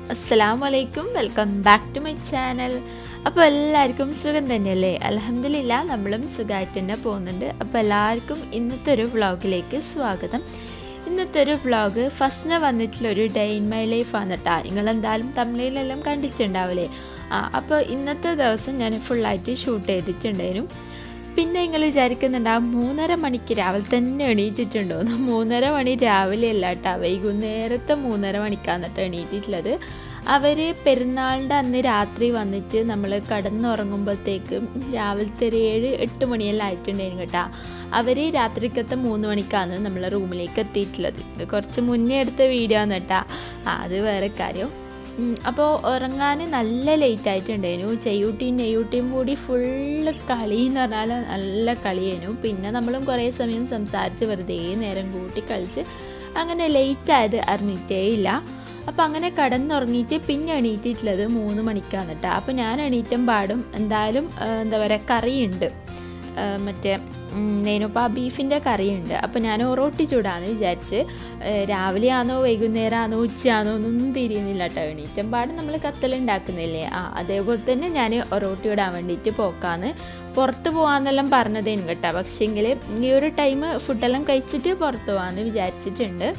അസ്സലാമു അലൈക്കും welcome back to my channel അപ്പോൾ എല്ലാവർക്കും സുഖം തന്നെയല്ലേ അലഹമില്ല നമ്മളും സുഖമായിട്ട് തന്നെ പോകുന്നുണ്ട് അപ്പോൾ എല്ലാവർക്കും ഇന്നത്തെ ഒരു വ്ളോഗിലേക്ക് സ്വാഗതം ഇന്നത്തെ ഒരു വ്ളോഗ് ഫസ്റ്റിന് വന്നിട്ടുള്ള ഒരു ഡേ ഇൻ മൈ ലൈഫ് ആണ് കേട്ടോ നിങ്ങളെന്തായാലും തമിഴിലെല്ലാം കണ്ടിട്ടുണ്ടാവില്ലേ ആ അപ്പോൾ ഇന്നത്തെ ദിവസം ഞാൻ ഫുള്ളായിട്ട് ഷൂട്ട് ചെയ്തിട്ടുണ്ടായിരുന്നു പിന്നെ നിങ്ങൾ വിചാരിക്കുന്നുണ്ടാവും മൂന്നര മണിക്ക് രാവിലെ തന്നെ എണീറ്റിട്ടുണ്ടോന്ന് മൂന്നര മണി രാവിലെ അല്ല കേട്ടോ വൈകുന്നേരത്തെ മൂന്നര മണിക്കാണ് കേട്ടോ എണീറ്റിട്ടുള്ളത് അവർ പെരുന്നാളിൻ്റെ അന്ന് രാത്രി വന്നിട്ട് നമ്മൾ കടന്നുറങ്ങുമ്പോഴത്തേക്കും രാവിലത്തെ ഒരു ഏഴ് എട്ട് മണിയെല്ലാം ആയിട്ടുണ്ടായിരുന്നു കേട്ടോ അവർ രാത്രിക്കത്തെ മൂന്ന് മണിക്കാണ് നമ്മളെ റൂമിലേക്ക് എത്തിയിട്ടുള്ളത് ഇത് കുറച്ച് മുന്നേ എടുത്ത വീഡിയോ ആണ് കേട്ടോ ആ അത് വേറെ കാര്യം അപ്പോൾ ഉറങ്ങാൻ നല്ല ലേറ്റ് ആയിട്ടുണ്ടായിരുന്നു ചെയ്യൂട്ടിയും നെയ്യൂട്ടിയും കൂടി ഫുള്ള് കളി എന്ന് പറഞ്ഞാൽ നല്ല കളിയായിരുന്നു പിന്നെ നമ്മളും കുറേ സമയം സംസാരിച്ച് വെറുതെ നേരം കൂട്ടി കളിച്ച് അങ്ങനെ ലേറ്റ് ആയത് അറിഞ്ഞിട്ടേ ഇല്ല അപ്പോൾ അങ്ങനെ കടന്നുറങ്ങിയിട്ട് പിന്നെ എണീറ്റിട്ടുള്ളത് മൂന്ന് മണിക്കാണ് കേട്ടോ അപ്പോൾ ഞാൻ എണീറ്റും പാടും എന്തായാലും എന്താ പറയുക കറിയുണ്ട് മറ്റേ നേനുപ്പ ബീഫിൻ്റെ കറിയുണ്ട് അപ്പോൾ ഞാൻ ഒറോട്ടി ചൂടാന്ന് വിചാരിച്ച് രാവിലെ ആണോ വൈകുന്നേരം ആണോ ഉച്ചയാണോ എന്നൊന്നും തിരിയുന്നില്ല കേട്ടോ എണീറ്റം പാട് നമ്മൾ കത്തലുണ്ടാക്കുന്നില്ലേ ആ അതേപോലെ തന്നെ ഞാൻ ഒറോട്ടി ഇടാൻ വേണ്ടിയിട്ട് പോക്കാന്ന് പുറത്ത് പോകാമെന്നെല്ലാം പറഞ്ഞതേനു കേട്ടോ പക്ഷേങ്കിൽ ഈ ഒരു ടൈം ഫുഡെല്ലാം കഴിച്ചിട്ട് പുറത്ത് പോകാമെന്ന് വിചാരിച്ചിട്ടുണ്ട്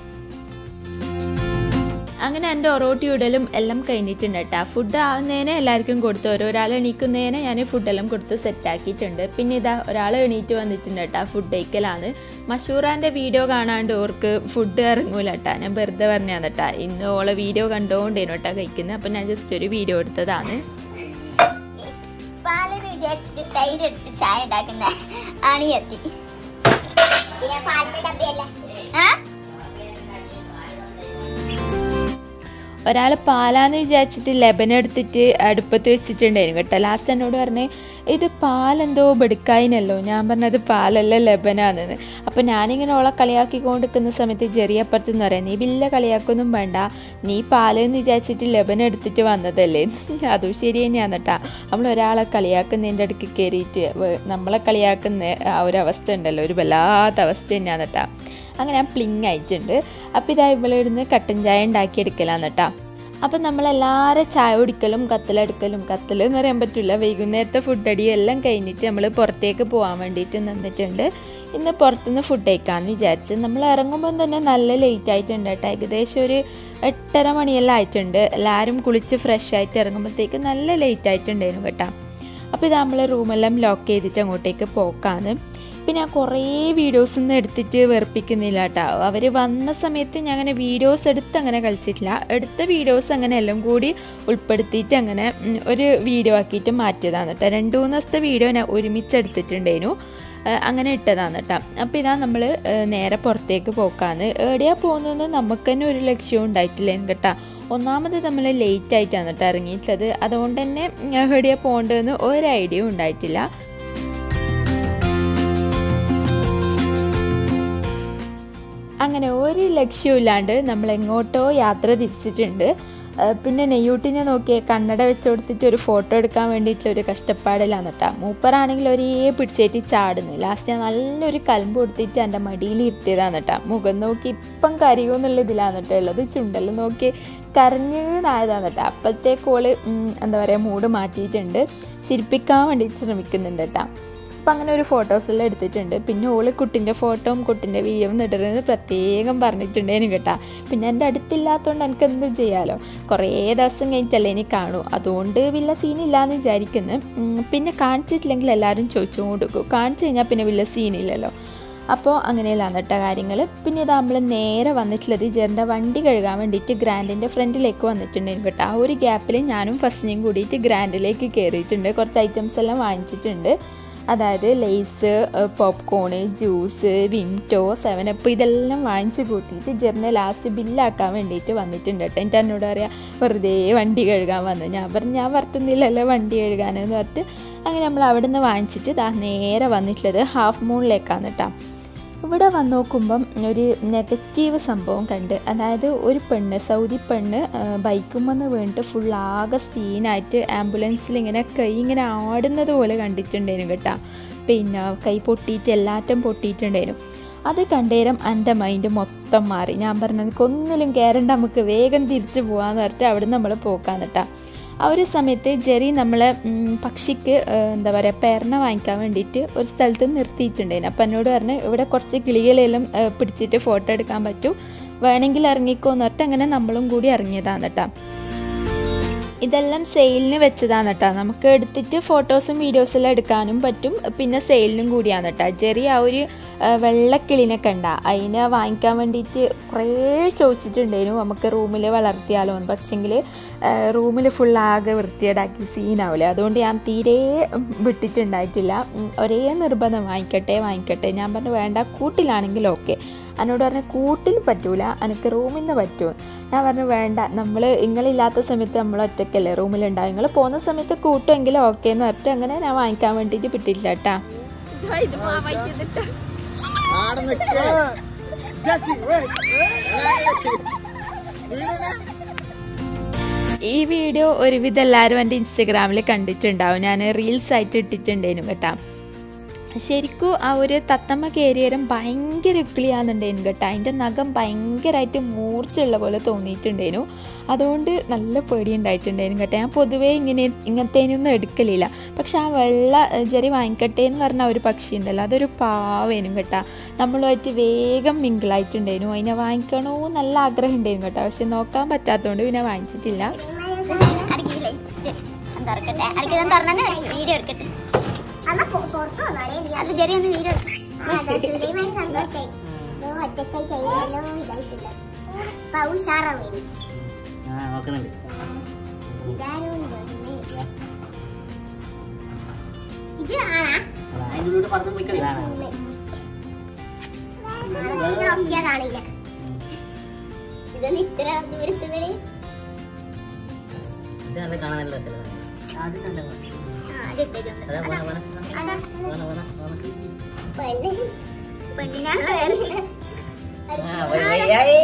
അങ്ങനെ എൻ്റെ ഒറോട്ടി ഇടലും എല്ലാം കഴിഞ്ഞിട്ടുണ്ട് കേട്ടോ ഫുഡ് ആവുന്നതിന് എല്ലാവർക്കും കൊടുത്തു ഓരോരാൾ എണീക്കുന്നതിന് ഞാൻ ഫുഡെല്ലാം കൊടുത്ത് സെറ്റാക്കിയിട്ടുണ്ട് പിന്നെ ഇതാ ഒരാൾ എണീറ്റ് വന്നിട്ടുണ്ട് കേട്ടോ ഫുഡ് കഴിക്കലാണ് മഷൂറാൻ്റെ വീഡിയോ കാണാണ്ട് ഓർക്ക് ഫുഡ് ഇറങ്ങൂല കേട്ടോ ഞാൻ വെറുതെ പറഞ്ഞാണ് കേട്ടോ ഇന്ന് ഓളെ വീഡിയോ കണ്ടുകൊണ്ടേനു കേട്ടോ കഴിക്കുന്നത് അപ്പം ഞാൻ ജസ്റ്റ് ഒരു വീഡിയോ എടുത്തതാണ് പാലെന്ന് വിചാരിച്ചിട്ട് തൈര് എടുത്ത് ചായ ഉണ്ടാക്കുന്ന അണിയെത്തി പിന്നെ പാലിന്റെ ഡബ്ബയല്ല ആ ഒരാൾ പാലാന്ന് വിചാരിച്ചിട്ട് ലെബൻ എടുത്തിട്ട് അടുപ്പത്ത് വെച്ചിട്ടുണ്ടായിരുന്നു കേട്ടോ ലാസ്റ്റ് എന്നോട് പറഞ്ഞ് ഇത് പാലെന്തോ ബെടുക്കായിനല്ലോ ഞാൻ പറഞ്ഞത് പാലല്ല ലെബനാണെന്ന് അപ്പോൾ ഞാനിങ്ങനെ ഓളെ കളിയാക്കിക്കൊണ്ടിരിക്കുന്ന സമയത്ത് ചെറിയപ്പുറത്ത് എന്ന് പറയാം നീ വലിയ കളിയാക്കൊന്നും വേണ്ട നീ പാലെന്ന് വിചാരിച്ചിട്ട് ലെബൻ എടുത്തിട്ട് വന്നതല്ലേ അതും ശരി തന്നെയാണ് കേട്ടോ നമ്മൾ ഒരാളെ കളിയാക്കുന്നതിൻ്റെ അടുക്ക് കയറിയിട്ട് നമ്മളെ കളിയാക്കുന്ന ആ ഒരു അവസ്ഥ ഉണ്ടല്ലോ ഒരു വല്ലാത്ത അവസ്ഥ തന്നെയാണ് കേട്ടോ അങ്ങനെ ഞാൻ പ്ലിങ് അയച്ചിട്ടുണ്ട് അപ്പോൾ ഇതാ ഇവളിരുന്ന് കട്ടൻ ചായ ഉണ്ടാക്കിയെടുക്കലാന്ന് കേട്ടോ അപ്പം നമ്മളെല്ലാവരും ചായ കുടിക്കലും കത്തലെടുക്കലും കത്തൽ എന്ന് പറയാൻ പറ്റില്ല വൈകുന്നേരത്തെ ഫുഡ് അടിയും എല്ലാം കഴിഞ്ഞിട്ട് നമ്മൾ പുറത്തേക്ക് പോകാൻ വേണ്ടിയിട്ട് നിന്നിട്ടുണ്ട് ഇന്ന് പുറത്തുനിന്ന് ഫുഡ് കഴിക്കാമെന്ന് വിചാരിച്ച് നമ്മൾ ഇറങ്ങുമ്പം തന്നെ നല്ല ലേറ്റ് ആയിട്ടുണ്ട് കേട്ടോ ഏകദേശം ഒരു എട്ടര മണിയെല്ലാം ആയിട്ടുണ്ട് എല്ലാവരും കുളിച്ച് ഫ്രഷ് ആയിട്ട് ഇറങ്ങുമ്പോഴത്തേക്ക് നല്ല ലേറ്റ് ആയിട്ടുണ്ടായിരുന്നു കേട്ടോ അപ്പോൾ ഇത് നമ്മൾ റൂമെല്ലാം ലോക്ക് ചെയ്തിട്ട് അങ്ങോട്ടേക്ക് പോക്കാന്ന് പിന്നെ ഞാൻ കുറേ വീഡിയോസ് ഒന്നും എടുത്തിട്ട് വെറുപ്പിക്കുന്നില്ല കേട്ടോ അവർ വന്ന സമയത്ത് ഞാൻ അങ്ങനെ വീഡിയോസ് എടുത്ത് അങ്ങനെ കളിച്ചിട്ടില്ല എടുത്ത വീഡിയോസ് അങ്ങനെ എല്ലാം കൂടി ഉൾപ്പെടുത്തിയിട്ട് അങ്ങനെ ഒരു വീഡിയോ ആക്കിയിട്ട് മാറ്റിയതാണ് കേട്ടോ രണ്ട് മൂന്ന് ദിവസത്തെ വീഡിയോ ഞാൻ ഒരുമിച്ച് എടുത്തിട്ടുണ്ടായിരുന്നു അങ്ങനെ ഇട്ടതാണ് കേട്ടോ അപ്പോൾ ഇതാ നമ്മൾ നേരെ പുറത്തേക്ക് പോക്കാന്ന് എവിടെയാ പോകുന്നതെന്ന് നമുക്ക് തന്നെ ഒരു ലക്ഷ്യവും ഉണ്ടായിട്ടില്ലേന്ന് കേട്ടോ ഒന്നാമത് നമ്മൾ ലേറ്റ് ആയിട്ടാണ് കേട്ടോ ഇറങ്ങിയിട്ടുള്ളത് അതുകൊണ്ട് തന്നെ എവിടെയാണ് പോകേണ്ടതെന്ന് ഒരു ഐഡിയയും ഉണ്ടായിട്ടില്ല അങ്ങനെ ഒരു ലക്ഷ്യമില്ലാണ്ട് നമ്മൾ എങ്ങോട്ടോ യാത്ര തിരിച്ചിട്ടുണ്ട് പിന്നെ നെയ്യൂട്ടിനെ നോക്കിയ കണ്ണട വെച്ച് കൊടുത്തിട്ട് ഒരു ഫോട്ടോ എടുക്കാൻ വേണ്ടിയിട്ടുള്ള ഒരു കഷ്ടപ്പാടിലാണ് കേട്ടോ മൂപ്പറാണെങ്കിൽ ഒരേ പിടിച്ചേറ്റി ചാടുന്നു ലാസ്റ്റ് ഞാൻ നല്ലൊരു കലമ്പ് കൊടുത്തിട്ട് എൻ്റെ മടിയിൽ ഇരുത്തിയതാണ് കേട്ടോ മുഖം നോക്കി ഇപ്പം കരയുമെന്നുള്ള ഇതിലാണ് കേട്ടോ ഉള്ളത് ചുണ്ടൽ നോക്കി കരഞ്ഞതായതാണ് കേട്ടോ അപ്പോഴത്തേക്ക് ഓള് എന്താ പറയുക മൂഡ് മാറ്റിയിട്ടുണ്ട് ചിരിപ്പിക്കാൻ വേണ്ടിയിട്ട് ശ്രമിക്കുന്നുണ്ട് കേട്ടോ അപ്പം അങ്ങനെ ഒരു ഫോട്ടോസെല്ലാം എടുത്തിട്ടുണ്ട് പിന്നെ ഓള് കുട്ടിൻ്റെ ഫോട്ടോയും കുട്ടിൻ്റെ വീഡിയോയും ഇടരുന്നത് പ്രത്യേകം പറഞ്ഞിട്ടുണ്ടേനും കേട്ടാ പിന്നെ എൻ്റെ അടുത്തില്ലാത്തതുകൊണ്ട് എനിക്ക് എന്തും ചെയ്യാമല്ലോ കുറേ ദിവസം കഴിഞ്ഞിട്ടല്ലേ ഇനി കാണൂ അതുകൊണ്ട് വലിയ സീനില്ലാന്ന് വിചാരിക്കുന്നു പിന്നെ കാണിച്ചിട്ടില്ലെങ്കിൽ എല്ലാവരും ചോദിച്ചു കൊടുക്കും കാണിച്ചു കഴിഞ്ഞാൽ പിന്നെ വലിയ സീനില്ലല്ലോ അപ്പോൾ അങ്ങനെയല്ലാണ് കേട്ടോ കാര്യങ്ങൾ പിന്നെ ഇത് നമ്മൾ നേരെ വന്നിട്ടുള്ളത് ജെറിൻ്റെ വണ്ടി കഴുകാൻ വേണ്ടിയിട്ട് ഗ്രാൻഡിൻ്റെ ഫ്രണ്ടിലേക്ക് വന്നിട്ടുണ്ടായിരുന്നു കേട്ടോ ആ ഒരു ഗ്യാപ്പിൽ ഞാനും ഫസ്റ്റിനെയും കൂടിയിട്ട് ഗ്രാൻഡിലേക്ക് കയറിയിട്ടുണ്ട് കുറച്ച് ഐറ്റംസ് എല്ലാം വാങ്ങിച്ചിട്ടുണ്ട് അതായത് Lays popcorn juice Vimto seven up ഇതെല്ലാം വാങ്ങിച്ച് കൂട്ടിയിട്ട് ജെറിനെ ലാസ്റ്റ് ബില്ലാക്കാൻ വേണ്ടിയിട്ട് വന്നിട്ടുണ്ട് കേട്ടോ എന്നിട്ട് എന്നോട് പറയാം വെറുതെ വണ്ടി കഴുകാൻ വന്നു ഞാൻ പറഞ്ഞു ഞാൻ വരട്ടുന്നില്ലല്ലോ വണ്ടി കഴുകാനെന്ന് പറഞ്ഞിട്ട് അങ്ങനെ നമ്മൾ അവിടെ നിന്ന് വാങ്ങിച്ചിട്ട് ഇതാ നേരെ വന്നിട്ടുള്ളത് ഹാഫ് മൂണിലേക്കാണ് കേട്ടോ ഇവിടെ വന്ന് നോക്കുമ്പം ഒരു നെഗറ്റീവ് സംഭവം കണ്ട് അതായത് ഒരു പെണ്ണ് സൗദി പെണ്ണ് ബൈക്കുമെന്ന് വീണിട്ട് ഫുൾ ആകെ സീനായിട്ട് ആംബുലൻസിൽ ഇങ്ങനെ കൈ ഇങ്ങനെ ആടുന്നത് പോലെ കണ്ടിട്ടുണ്ടായിരുന്നു കേട്ടോ പിന്നെ കൈ പൊട്ടിയിട്ട് എല്ലാറ്റം പൊട്ടിയിട്ടുണ്ടായിരുന്നു അത് കണ്ടേരം എൻ്റെ മൈൻഡ് മൊത്തം മാറി ഞാൻ പറഞ്ഞു എനിക്കൊന്നിലും കയറണ്ട നമുക്ക് വേഗം തിരിച്ചു പോകാമെന്ന് പറഞ്ഞിട്ട് അവിടെ നമ്മൾ പോക്കാൻ കേട്ടാ ആ ഒരു സമയത്ത് ജെറി നമ്മളെ ഉം, പക്ഷിക്ക് ഏഹ്, എന്താ പറയുക പേരണ വാങ്ങിക്കാൻ വേണ്ടിയിട്ട് ഒരു സ്ഥലത്ത് നിർത്തിയിട്ടുണ്ടായിരുന്നു അപ്പം എന്നോട് പറഞ്ഞ് ഇവിടെ കുറച്ച് കിളികളെല്ലാം ഏഹ്, പിടിച്ചിട്ട് ഫോട്ടോ എടുക്കാൻ പറ്റും വേണമെങ്കിൽ ഇറങ്ങിക്കോ എന്ന് പറഞ്ഞിട്ട് അങ്ങനെ നമ്മളും കൂടി ഇറങ്ങിയതാണ് കേട്ടോ ഇതെല്ലാം സെയിലിന് വെച്ചതാണ് കേട്ടോ നമുക്ക് എടുത്തിട്ട് ഫോട്ടോസും വീഡിയോസെല്ലാം എടുക്കാനും പറ്റും പിന്നെ സെയിലിനും കൂടിയാണ് കേട്ടോ ജെറി ആ ഒരു ആ, വെള്ളക്കിളിനെ കണ്ട അതിനെ വാങ്ങിക്കാൻ വേണ്ടിയിട്ട് കുറേ ചോദിച്ചിട്ടുണ്ടായിരുന്നു നമുക്ക് റൂമിൽ വളർത്തിയാലോ എന്ന് പക്ഷെങ്കിൽ റൂമിൽ ഫുൾ ആകെ വൃത്തിയേടാക്കി സീനാവില്ല അതുകൊണ്ട് ഞാൻ തീരെ ഉം, വിട്ടിട്ടുണ്ടായിട്ടില്ല ഉം, ഒരേ നിർബന്ധം വാങ്ങിക്കട്ടെ വാങ്ങിക്കട്ടെ ഞാൻ പറഞ്ഞു വേണ്ട കൂട്ടിലാണെങ്കിൽ ഓക്കെ എന്നോട് പറഞ്ഞു കൂട്ടിൽ പറ്റൂല എനിക്ക് റൂമിൽ നിന്ന് പറ്റൂ ഞാൻ പറഞ്ഞു വേണ്ട നമ്മൾ നിങ്ങളില്ലാത്ത സമയത്ത് നമ്മൾ ഒറ്റയ്ക്കല്ലേ റൂമിലുണ്ടാവും നിങ്ങൾ പോകുന്ന സമയത്ത് കൂട്ടുമെങ്കിലും ഓക്കെ എന്ന് പറഞ്ഞിട്ട് അങ്ങനെ ഞാൻ വാങ്ങിക്കാൻ വേണ്ടിയിട്ട് വിട്ടില്ല കേട്ടാ ആടെ നിക്ക്. ഈ വീഡിയോ ഒരുവിധം എല്ലാവരും എൻ്റെ ഇൻസ്റ്റഗ്രാമിൽ കണ്ടിട്ടുണ്ടാവും ഞാൻ റീൽസ് ആയിട്ട് ഇട്ടിട്ടുണ്ടായിരുന്നു കേട്ടാ ശരിക്കും ആ ഒരു തത്തമ്മ കയറിയരം ഭയങ്കര ഇക്കിളിയാന്നുണ്ടായിരുന്നു കേട്ടോ അതിൻ്റെ നഖം ഭയങ്കരമായിട്ട് മൂർച്ചയുള്ള പോലെ തോന്നിയിട്ടുണ്ടായിരുന്നു അതുകൊണ്ട് നല്ല പേടി ഉണ്ടായിട്ടുണ്ടായിരുന്നു കേട്ടോ ഞാൻ പൊതുവേ ഇങ്ങനെ ഇങ്ങനത്തേനൊന്നും എടുക്കലില്ല പക്ഷെ ആ വെള്ള ഏഹ്, ജെറി വാങ്ങിക്കട്ടെ എന്ന് പറഞ്ഞ ആ ഒരു പക്ഷി ഉണ്ടല്ലോ അതൊരു പാവേനും കേട്ടോ നമ്മളുമായിട്ട് വേഗം മിങ്കിളായിട്ടുണ്ടായിരുന്നു അതിനെ വാങ്ങിക്കണോ നല്ല ആഗ്രഹം ഉണ്ടായിരുന്നു കേട്ടോ പക്ഷെ നോക്കാൻ പറ്റാത്തതുകൊണ്ട് പിന്നെ വാങ്ങിച്ചിട്ടില്ല അടക്കിയില്ലേ തുറക്കട്ടെ അടക്കി ഞാൻ തുറന്നെ വീഡിയോ എടുക്കട്ടെ അല്ല പുറത്തു അത് ചെറിയ ഒന്ന് വീഡിയോ സുലൈമാൻ സന്തോഷായി ഒറ്റക്കായി കഴിയാലോ ഇതായിട്ടില്ല അപ്പൊ ഉഷാറാവും ആ നോക്കുന്നുണ്ട് ഇത് ആണാ അതിൻ്റെ ഉള്ളിലോട്ട് പറഞ്ഞു പോയി കളി നോക്കിയാ കാണില്ല ഇതൊന്ന് ഇത്ര ദൂരത്ത് വരെ ഇത് നല്ല കാണാൻ നല്ല രസമുള്ളതാണ്. അത് നല്ല ഭംഗി. ആ അത് ഇട്ടേക്കുന്നു. അതാ അതാ പോണെ, പോണെ. അതാ പോണെ, പോണെ, പോണെ. പെണ്ണ് പെണ്ണിനാണല്ലോ വേറെ ആ, പോയി, പോയി. ഏയ്.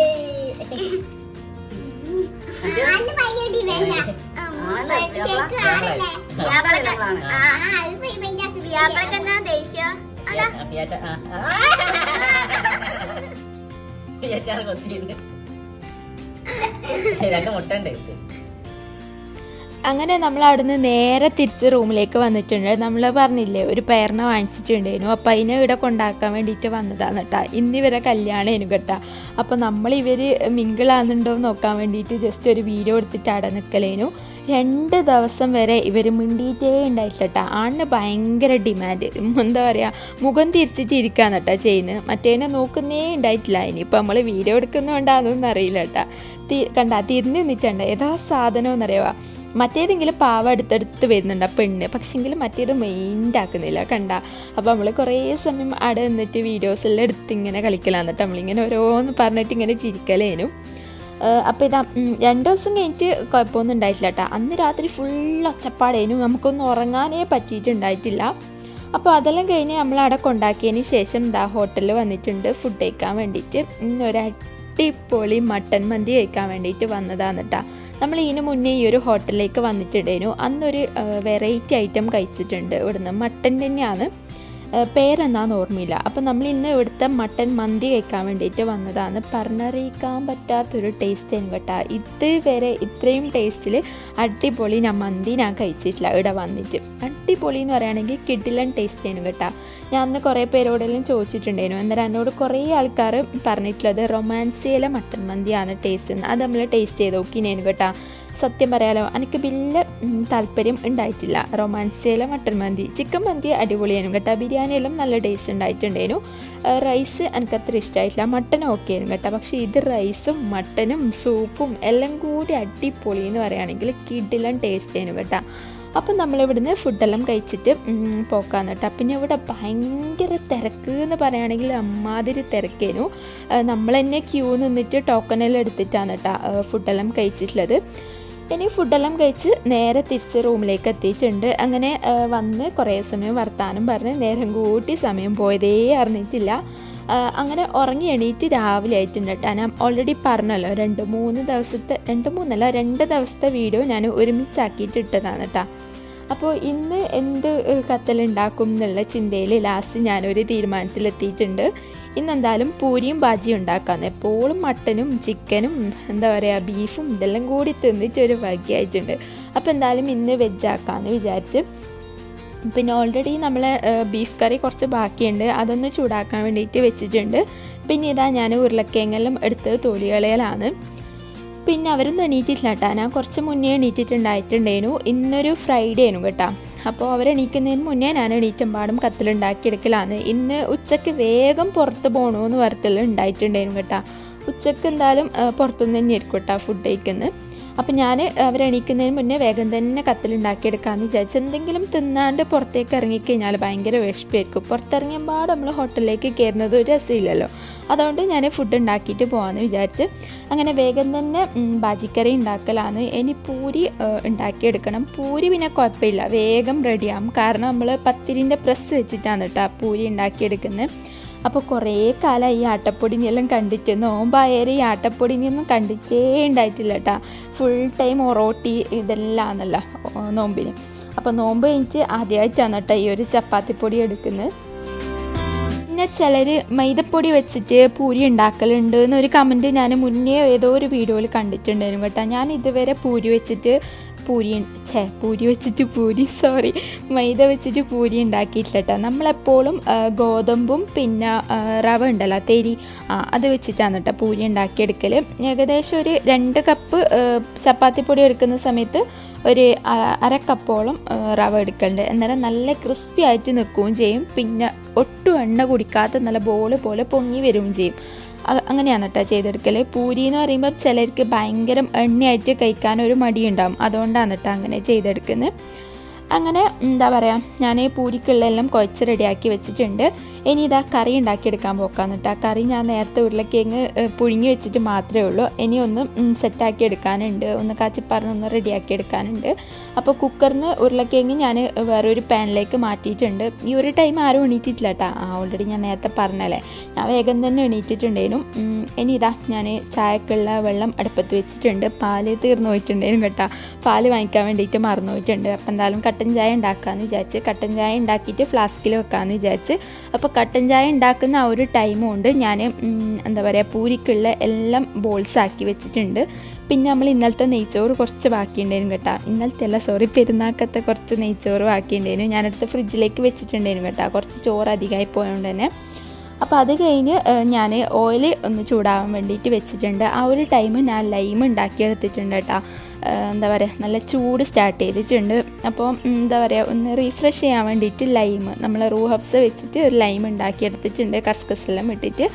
ആണ്ട് ഭയങ്കര ഡിമാൻഡാ. ആണല്ലേ? ശരിക്കും വ്യാപാരം? ആണല്ലേ? വ്യാപാരം വ്യാപാരം നമ്മളാണ്. ആ, ആ, അത് പോയി ഭയങ്കര വ്യാപാരക്ക് എന്നാ ദേഷ്യം? അതാ. ആ, പിയാച്ച, ആ, ആ. പിയാച്ചാറ് കൊത്തിയിട്ടുണ്ട്. രണ്ട് മുട്ട ഉണ്ട് ഇത്. അങ്ങനെ നമ്മൾ അവിടുന്ന് നേരെ തിരിച്ച് റൂമിലേക്ക് വന്നിട്ടുണ്ട് നമ്മൾ പറഞ്ഞില്ലേ ഒരു പേരണ വാങ്ങിച്ചിട്ടുണ്ടായിരുന്നു അപ്പം അതിനെ ഇവിടെ കൊണ്ടാക്കാൻ വേണ്ടിയിട്ട് വന്നതാണ് കേട്ടോ ഇന്നിവരെ കല്യാണമായിരുന്നു കേട്ടോ അപ്പോൾ നമ്മൾ ഇവർ മിങ്കിളാകുന്നുണ്ടോ എന്ന് നോക്കാൻ വേണ്ടിയിട്ട് ജസ്റ്റ് ഒരു വീഡിയോ എടുത്തിട്ട് അവിടെ നിൽക്കലേനു രണ്ട് ദിവസം വരെ ഇവർ മിണ്ടിയിട്ടേ ഉണ്ടായിട്ടില്ല കേട്ടോ ആണിന് ഭയങ്കര ഡിമാൻഡ് എന്താ പറയുക മുഖം തിരിച്ചിട്ട് ഇരിക്കാന്ന് കേട്ടോ ചെയ്യുന്നത് മറ്റേനെ നോക്കുന്നേ ഉണ്ടായിട്ടില്ല ഇനിയിപ്പോൾ നമ്മൾ വീഡിയോ എടുക്കുന്നതുകൊണ്ടാണെന്നൊന്നും അറിയില്ല കേട്ടോ തി കണ്ട തിരിഞ്ഞ് നിന്നിട്ടുണ്ട് ഏതാ സാധനം എന്നറിയുക മറ്റേതെങ്കിലും പാവ അടുത്തടുത്ത് വരുന്നുണ്ട് ആ പെണ്ണ് പക്ഷെങ്കിൽ മറ്റേത് മെയിൻറ്റ് ആക്കുന്നില്ല കണ്ട അപ്പോൾ നമ്മൾ കുറേ സമയം അവിടെ നിന്നിട്ട് വീഡിയോസ് എല്ലാം എടുത്ത് ഇങ്ങനെ കളിക്കലാന്ന് കേട്ടോ നമ്മളിങ്ങനെ ഓരോന്ന് പറഞ്ഞിട്ട് ഇങ്ങനെ ചിരിക്കലേനും അപ്പോൾ ഇതാ ഉം, രണ്ട് ദിവസം കഴിഞ്ഞിട്ട് കുഴപ്പമൊന്നും ഉണ്ടായിട്ടില്ല കേട്ടോ അന്ന് രാത്രി ഫുൾ ഒച്ചപ്പാടേനും നമുക്കൊന്നും ഉറങ്ങാനേ പറ്റിയിട്ടുണ്ടായിട്ടില്ല അപ്പോൾ അതെല്ലാം കഴിഞ്ഞ് നമ്മൾ അവിടെ കൊണ്ടാക്കിയതിന് ശേഷം ഇതാ ഹോട്ടലിൽ വന്നിട്ടുണ്ട് ഫുഡ് കഴിക്കാൻ വേണ്ടിയിട്ട് ഇന്ന് ഒരു അടിപൊളി മട്ടൻ മന്തി കഴിക്കാൻ വേണ്ടിയിട്ട് വന്നതാണ് കേട്ടോ നമ്മൾ ഇതിന് മുന്നേ ഈ ഒരു ഹോട്ടലിലേക്ക് വന്നിട്ടുണ്ടായിരുന്നു അന്നൊരു വെറൈറ്റി ഐറ്റം കഴിച്ചിട്ടുണ്ട് ഇവിടുന്ന് മട്ടൻ തന്നെയാണ് ഏഹ് പേരെന്നാന്ന് ഓർമ്മയില്ല അപ്പം നമ്മൾ ഇന്ന് ഇവിടുത്തെ മട്ടൻ മന്തി കഴിക്കാൻ വേണ്ടിയിട്ട് വന്നതാണ് പറഞ്ഞറിയിക്കാൻ പറ്റാത്തൊരു ടേസ്റ്റ് ആണ് കേട്ടോ ഇതുവരെ ഇത്രയും ടേസ്റ്റിൽ അടിപൊളി ഞാൻ മന്തി ഞാൻ കഴിച്ചിട്ടില്ല ഇവിടെ വന്നിട്ട് അടിപൊളി എന്ന് പറയുകയാണെങ്കിൽ കിഡിലൻ ടേസ്റ്റ് ആണ് കേട്ടോ ഞാൻ അന്ന് കുറേ പേരോടെല്ലാം ചോദിച്ചിട്ടുണ്ടായിരുന്നു അന്നേരം എന്നോട് കുറേ ആൾക്കാർ പറഞ്ഞിട്ടുള്ളത് റൊമാൻസിയിലെ മട്ടൻ മന്തിയാണ് ടേസ്റ്റ് എന്ന് അത് നമ്മൾ ടേസ്റ്റ് ചെയ്ത് നോക്കിനേനു കേട്ടോ സത്യം പറയാലോ എനിക്ക് വലിയ ഉം, താല്പര്യം ഉണ്ടായിട്ടില്ല റൊമാൻസിയിലെ മട്ടൻ മന്തി ചിക്കൻ മന്തി അടിപൊളിയായിരുന്നു കേട്ടോ ബിരിയാണിയെല്ലാം നല്ല ടേസ്റ്റ് ഉണ്ടായിട്ടുണ്ടായിരുന്നു ഏഹ് റൈസ് എനിക്ക് അത്ര ഇഷ്ടമായിട്ടില്ല മട്ടൻ ഓക്കെ ആയിരുന്നു കേട്ടോ പക്ഷേ ഇത് റൈസും മട്ടനും സൂപ്പും എല്ലാം കൂടി അടിപൊളി എന്ന് പറയുകയാണെങ്കിൽ കിഡിലൻ ടേസ്റ്റ് ആയിരുന്നു കേട്ടോ അപ്പം നമ്മളിവിടുന്ന് ഫുഡെല്ലാം കഴിച്ചിട്ട് ഉം, പോക്കാന്ന് കേട്ടോ പിന്നെ ഇവിടെ ഭയങ്കര തിരക്ക് എന്ന് പറയുകയാണെങ്കിൽ അമ്മാതിരി തിരക്കേനു ഏഹ് നമ്മൾ തന്നെ ക്യൂ നിന്നിട്ട് ടോക്കണെല്ലാം എടുത്തിട്ടാണ് കേട്ടോ ഏഹ് ഫുഡെല്ലാം കഴിച്ചിട്ടുള്ളത് ഇനി ഫുഡെല്ലാം കഴിച്ച് നേരെ തിരിച്ച് റൂമിലേക്ക് എത്തിയിട്ടുണ്ട് അങ്ങനെ ഏഹ് വന്ന് കുറേ സമയം വർത്താനം പറഞ്ഞ് നേരം കൂട്ടി സമയം പോയതേ അറിഞ്ഞിട്ടില്ല ആഹ് അങ്ങനെ ഉറങ്ങി എണീറ്റ് രാവിലെ ആയിട്ടുണ്ട് കേട്ടോ ഞാൻ ഓൾറെഡി പറഞ്ഞല്ലോ രണ്ട് മൂന്ന് ദിവസത്തെ രണ്ട് മൂന്നല്ല രണ്ട് ദിവസത്തെ വീഡിയോ ഞാൻ ഒരുമിച്ചാക്കിയിട്ട് ഇട്ടതാണ് കേട്ടോ അപ്പോൾ ഇന്ന് എന്ത് ഏഹ് കത്തലുണ്ടാക്കും എന്നുള്ള ചിന്തയിൽ ലാസ്റ്റ് ഞാനൊരു തീരുമാനത്തിലെത്തിയിട്ടുണ്ട് ഇന്നെന്തായാലും പൂരിയും ബാജിയും ഉണ്ടാക്കാന്ന് എപ്പോഴും മട്ടനും ചിക്കനും എന്താ പറയുക ബീഫും ഇതെല്ലാം കൂടി തിന്നിച്ചൊരു ഭാഗ്യമായിട്ടുണ്ട് അപ്പോൾ എന്തായാലും ഇന്ന് വെജാക്കാമെന്ന് വിചാരിച്ച് പിന്നെ ഓൾറെഡി നമ്മൾ ബീഫ് കറി കുറച്ച് ബാക്കിയുണ്ട് അതൊന്ന് ചൂടാക്കാൻ വേണ്ടിയിട്ട് വെച്ചിട്ടുണ്ട് പിന്നെ ഇതാ ഞാൻ ഉരുളക്കിഴങ്ങെല്ലാം എടുത്ത് തൊലികളയിലാണ് പിന്നെ അവരൊന്നും എണീറ്റിട്ടില്ല കേട്ടോ ഞാൻ കുറച്ച് മുന്നേ എണീറ്റിട്ടുണ്ടായിട്ടുണ്ടായിരുന്നു ഇന്നൊരു ഫ്രൈഡേ ആയിരുന്നു കേട്ടോ അപ്പോൾ അവരെണീക്കുന്നതിന് മുന്നേ ഞാൻ എണീറ്റമ്പാടും കത്തിലുണ്ടാക്കിയെടുക്കലാണ് ഇന്ന് ഉച്ചയ്ക്ക് വേഗം പുറത്ത് പോകണമെന്ന് പറഞ്ഞിട്ടുള്ള ഉണ്ടായിട്ടുണ്ടായിരുന്നു കേട്ടോ ഉച്ചയ്ക്ക് എന്തായാലും പുറത്തുനിന്ന് തന്നെ ആയിരിക്കും കേട്ടോ ഫുഡ് കഴിക്കുന്നത് അപ്പം ഞാൻ അവരെണീക്കുന്നതിന് മുന്നേ വേഗം തന്നെ കത്തിലുണ്ടാക്കിയെടുക്കാമെന്ന് വിചാരിച്ചു എന്തെങ്കിലും തിന്നാണ്ട് പുറത്തേക്ക് ഇറങ്ങിക്കഴിഞ്ഞാൽ ഭയങ്കര വിഷപ്പായിരിക്കും പുറത്തിറങ്ങിയപ്പോൾ നമ്മൾ ഹോട്ടലിലേക്ക് കയറുന്നത് ഒരു രസമില്ലല്ലോ അതുകൊണ്ട് ഞാൻ ഫുഡ് ഉണ്ടാക്കിയിട്ട് പോകാമെന്ന് വിചാരിച്ച് അങ്ങനെ വേഗം തന്നെ ബാജിക്കറി ഉണ്ടാക്കലാണ് ഇനി പൂരി ഉണ്ടാക്കിയെടുക്കണം പൂരി പിന്നെ കുഴപ്പമില്ല വേഗം റെഡിയാകും കാരണം നമ്മൾ പത്തിരിൻ്റെ പ്രസ് വെച്ചിട്ടാണ് കേട്ടോ പൂരി ഉണ്ടാക്കിയെടുക്കുന്നത് അപ്പോൾ കുറേ കാലം ഈ ആട്ടപ്പൊടിനെല്ലാം കണ്ടിട്ട് നോമ്പായാലും ഈ ആട്ടപ്പൊടിനെയൊന്നും കണ്ടിട്ടേ ഉണ്ടായിട്ടില്ല കേട്ടോ ഫുൾ ടൈം ഒറോട്ടി ഇതെല്ലാം ആണല്ലോ നോമ്പിന് അപ്പോൾ നോമ്പ് കഴിഞ്ഞിട്ട് ആദ്യമായിട്ടാണ് കേട്ടോ ഈ ഒരു ചപ്പാത്തിപ്പൊടി എടുക്കുന്നത് പിന്നെ ചിലർ മൈദപ്പൊടി വെച്ചിട്ട് പൂരി ഉണ്ടാക്കലുണ്ട് എന്നൊരു കമൻറ്റ് ഞാൻ മുന്നേ ഏതോ ഒരു വീഡിയോയിൽ കണ്ടിട്ടുണ്ടായിരുന്നു കേട്ടോ ഞാൻ ഇതുവരെ പൂരി വെച്ചിട്ട് പൂരി ഛേ പൂരി വെച്ചിട്ട് പൂരി സോറി മൈദ വെച്ചിട്ട് പൂരി ഉണ്ടാക്കിയിട്ടില്ല കേട്ടോ നമ്മളെപ്പോഴും ഗോതമ്പും പിന്നെ റവ ഉണ്ടല്ലോ തേരി ആ അത് വെച്ചിട്ടാണ് കേട്ടോ പൂരി ഉണ്ടാക്കിയെടുക്കൽ ഏകദേശം ഒരു രണ്ട് കപ്പ് ചപ്പാത്തിപ്പൊടി എടുക്കുന്ന സമയത്ത് ഒരു അര കപ്പോളം റവ എടുക്കലുണ്ട് അന്നേരം നല്ല ക്രിസ്പി ആയിട്ട് നിൽക്കുകയും ചെയ്യും പിന്നെ ഒട്ടും എണ്ണ കുടിക്കാത്ത നല്ല ബോള് പോലെ പൊങ്ങി വരികയും ചെയ്യും അങ്ങനെയാണ് കേട്ടോ ചെയ്തെടുക്കൽ പൂരി എന്ന് പറയുമ്പോൾ ചിലർക്ക് ഭയങ്കര എണ്ണയായിട്ട് കഴിക്കാൻ ഒരു മടിയുണ്ടാവും അതുകൊണ്ടാണ് കേട്ടോ അങ്ങനെ ചെയ്തെടുക്കുന്നത് അങ്ങനെ എന്താ പറയുക ഞാൻ പൂരിക്കുള്ളതെല്ലാം കുഴച്ച് റെഡിയാക്കി വെച്ചിട്ടുണ്ട് ഇനി ഇതാ കറി ഉണ്ടാക്കിയെടുക്കാൻ പോക്കാന്ന് കേട്ടോ കറി ഞാൻ നേരത്തെ ഉരുളക്കിഴങ്ങ് പുഴുങ്ങി വെച്ചിട്ട് മാത്രമേ ഉള്ളൂ ഇനി ഒന്ന് സെറ്റാക്കി എടുക്കാനുണ്ട് ഒന്ന് കാച്ചിപ്പറന്ന് ഒന്ന് റെഡിയാക്കി എടുക്കാനുണ്ട് അപ്പോൾ കുക്കറിന് ഉരുളക്കിഴങ്ങ് ഞാൻ വേറൊരു പാനിലേക്ക് മാറ്റിയിട്ടുണ്ട് ഈ ഒരു ടൈം ആരും എണീറ്റിട്ടില്ല കേട്ടോ ആ ഓൾറെഡി ഞാൻ നേരത്തെ പറഞ്ഞല്ലേ ഞാൻ വേഗം തന്നെ എണീറ്റിട്ടുണ്ടായിരുന്നു ഇനി ഇതാ ഞാൻ ചായക്കുള്ള വെള്ളം അടുപ്പത്ത് വെച്ചിട്ടുണ്ട് പാല് തീർന്നു പോയിട്ടുണ്ടായിരുന്നു കേട്ടോ പാല് വാങ്ങിക്കാൻ വേണ്ടിയിട്ട് മറന്നു പോയിട്ടുണ്ട് അപ്പോൾ എന്തായാലും കട്ടൻ ചായ ഉണ്ടാക്കാമെന്ന് വിചാരിച്ച് കട്ടൻ ചായ ഉണ്ടാക്കിയിട്ട് ഫ്ലാസ്കിൽ വെക്കാമെന്ന് വിചാരിച്ച് അപ്പോൾ കട്ടൻ ചായ ഉണ്ടാക്കുന്ന ആ ഒരു ടൈമും കൊണ്ട് ഞാൻ എന്താ പറയുക പൂരിക്കുള്ള എല്ലാം ബോൾസ് ആക്കി വെച്ചിട്ടുണ്ട് പിന്നെ നമ്മൾ ഇന്നലത്തെ നെയ്ച്ചോറ് കുറച്ച് ബാക്കിയുണ്ടായിരുന്നു കേട്ടോ ഇന്നലത്തെ അല്ല സോറി പെരുന്നാക്കത്തെ കുറച്ച് നെയ്ച്ചോറ് ബാക്കിയുണ്ടായിരുന്നു ഞാനെടുത്ത് ഫ്രിഡ്ജിലേക്ക് വെച്ചിട്ടുണ്ടായിരുന്നു കേട്ടോ കുറച്ച് ചോറ് അധികമായി പോയതുകൊണ്ട് തന്നെ അപ്പോൾ അത് കഴിഞ്ഞ് ഞാൻ ഓയിൽ ഒന്ന് ചൂടാവാൻ വേണ്ടിയിട്ട് വെച്ചിട്ടുണ്ട് ആ ഒരു ടൈം ഞാൻ ലൈം ഉണ്ടാക്കിയെടുത്തിട്ടുണ്ട് കേട്ടോ എന്താ പറയുക നല്ല ചൂട് സ്റ്റാർട്ട് ചെയ്തിട്ടുണ്ട് അപ്പോൾ എന്താ പറയുക ഒന്ന് റീഫ്രഷ് ചെയ്യാൻ വേണ്ടിയിട്ട് ലൈം നമ്മൾ റൂ ഹബ്സ് വെച്ചിട്ട് ഒരു ലൈം ഉണ്ടാക്കിയെടുത്തിട്ടുണ്ട് കസ്കസെല്ലാം ഇട്ടിട്ട്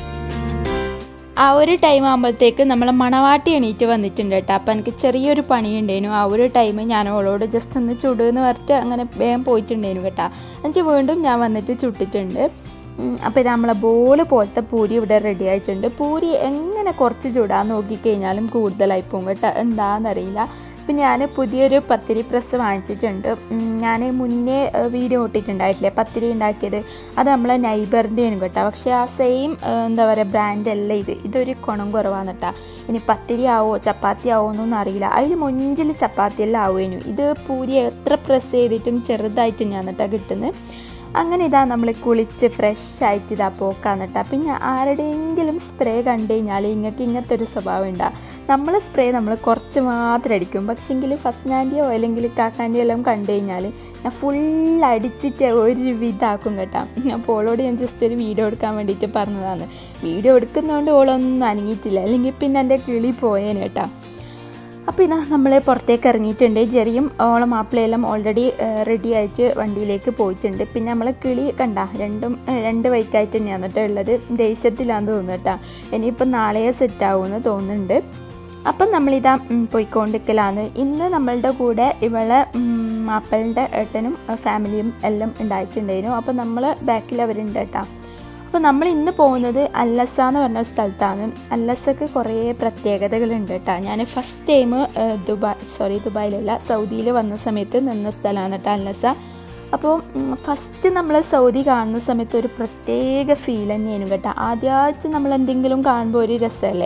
ആ ഒരു ടൈം ആകുമ്പോഴത്തേക്ക് നമ്മൾ മണവാട്ടി എണീറ്റ് വന്നിട്ടുണ്ട് കേട്ടോ അപ്പോൾ എനിക്ക് ചെറിയൊരു പണിയുണ്ടായിരുന്നു ആ ഒരു ടൈം ഞാൻ അവളോട് ജസ്റ്റ് ഒന്ന് ചുടുന്ന് പറഞ്ഞിട്ട് അങ്ങനെ വേഗം പോയിട്ടുണ്ടായിരുന്നു കേട്ടോ എന്നിട്ട് വീണ്ടും ഞാൻ വന്നിട്ട് ചുട്ടിട്ടുണ്ട് അപ്പോൾ ഇത് നമ്മളെ ബോള് പോലത്തെ പൂരി ഇവിടെ റെഡി ആയിട്ടുണ്ട് പൂരി എങ്ങനെ കുറച്ച് ചൂടാൻ നോക്കിക്കഴിഞ്ഞാലും കൂടുതലായി പോകും കേട്ടോ എന്താണെന്നറിയില്ല ഇപ്പം ഞാൻ പുതിയൊരു പത്തിരി പ്രസ് വാങ്ങിച്ചിട്ടുണ്ട് ഞാൻ മുന്നേ വീഡിയോ ഇട്ടിട്ടുണ്ടായിട്ടില്ലേ പത്തിരി ഉണ്ടാക്കിയത് അത് നമ്മളെ നൈബറിൻ്റെയാണ് കേട്ടോ പക്ഷേ ആ സെയിം എന്താ പറയുക ബ്രാൻഡ് അല്ല ഇത് ഇതൊരു കുണം കുറവാണ് കേട്ടോ ഇനി പത്തിരി ആവോ ചപ്പാത്തി ആവോ എന്നൊന്നും അറിയില്ല അതിൽ മുഞ്ചിൽ ചപ്പാത്തി എല്ലാം ആവുമായിരുന്നു ഇത് പൂരി എത്ര പ്രസ് ചെയ്തിട്ടും ചെറുതായിട്ട് ഞാൻ കേട്ടോ കിട്ടുന്നത് അങ്ങനെ ഇതാ നമ്മൾ കുളിച്ച് ഫ്രഷ് ആയിട്ട് ഇതാ പോക്കാന്ന് കേട്ടോ പിന്നെ ആരുടെയെങ്കിലും സ്പ്രേ കണ്ടു കഴിഞ്ഞാൽ ഇങ്ങൾക്ക് ഇങ്ങനത്തെ ഒരു സ്വഭാവം ഉണ്ടാകും നമ്മൾ സ്പ്രേ നമ്മൾ കുറച്ച് മാത്രം അടിക്കും പക്ഷേങ്കിൽ ഫസ്റ്റിനാൻ്റെയോ അല്ലെങ്കിൽ കാക്കാൻ്റെയോ എല്ലാം കണ്ടു കഴിഞ്ഞാൽ ഞാൻ ഫുൾ അടിച്ചിട്ട് ഒരു വിധാക്കും കേട്ടോ അപ്പോൾ ഓളോട് ഞാൻ ജസ്റ്റ് ഒരു വീഡിയോ എടുക്കാൻ വേണ്ടിയിട്ട് പറഞ്ഞതാണ് വീഡിയോ എടുക്കുന്നതുകൊണ്ട് ഓളൊന്നും അനങ്ങിയിട്ടില്ല അല്ലെങ്കിൽ പിന്നെ എൻ്റെ കിളി പോയേനെ കേട്ടോ അപ്പോൾ ഇതാ നമ്മൾ പുറത്തേക്ക് ഇറങ്ങിയിട്ടുണ്ട് ജെറിയും ഓളം മാപ്പിളയെല്ലാം ഓൾറെഡി റെഡി ആയിട്ട് വണ്ടിയിലേക്ക് പോയിട്ടുണ്ട് പിന്നെ നമ്മൾ കിളി കണ്ട രണ്ടും രണ്ട് വൈക്കായിട്ട് തന്നെയാണ് കേട്ടോ ഉള്ളത് ദേഷ്യത്തിലാന്ന് തോന്നുന്നു കേട്ടോ ഇനിയിപ്പം നാളെയെ സെറ്റ് ആവുമെന്ന് തോന്നുന്നുണ്ട് അപ്പം നമ്മളിതാ പോയിക്കൊണ്ടിരിക്കലാണ് ഇന്ന് നമ്മളുടെ കൂടെ ഇവളെ മാപ്പിളുടെ ഏട്ടനും ഫാമിലിയും എല്ലാം ഉണ്ടായിട്ടുണ്ടായിരുന്നു അപ്പോൾ നമ്മൾ ബാക്കിൽ അവരുണ്ട് കേട്ടോ അപ്പോൾ നമ്മൾ ഇന്ന് പോകുന്നത് അല്ലസ എന്ന് പറഞ്ഞ സ്ഥലത്താണ് അല്ലസക്ക് കുറേ പ്രത്യേകതകളുണ്ട് കേട്ടോ ഞാൻ ഫസ്റ്റ് ടൈം ദുബായ് സോറി ദുബായിലല്ല സൗദിയിൽ വന്ന സമയത്ത് നിന്ന സ്ഥലമാണ് കേട്ടോ അല്ലസ അപ്പോൾ ഫസ്റ്റ് നമ്മൾ സൗദി കാണുന്ന സമയത്ത് ഒരു പ്രത്യേക ഫീൽ തന്നെയാണ് കേട്ടോ ആദ്യമായിട്ട് നമ്മൾ എന്തെങ്കിലും കാണുമ്പോൾ ഒരു രസമല്ലേ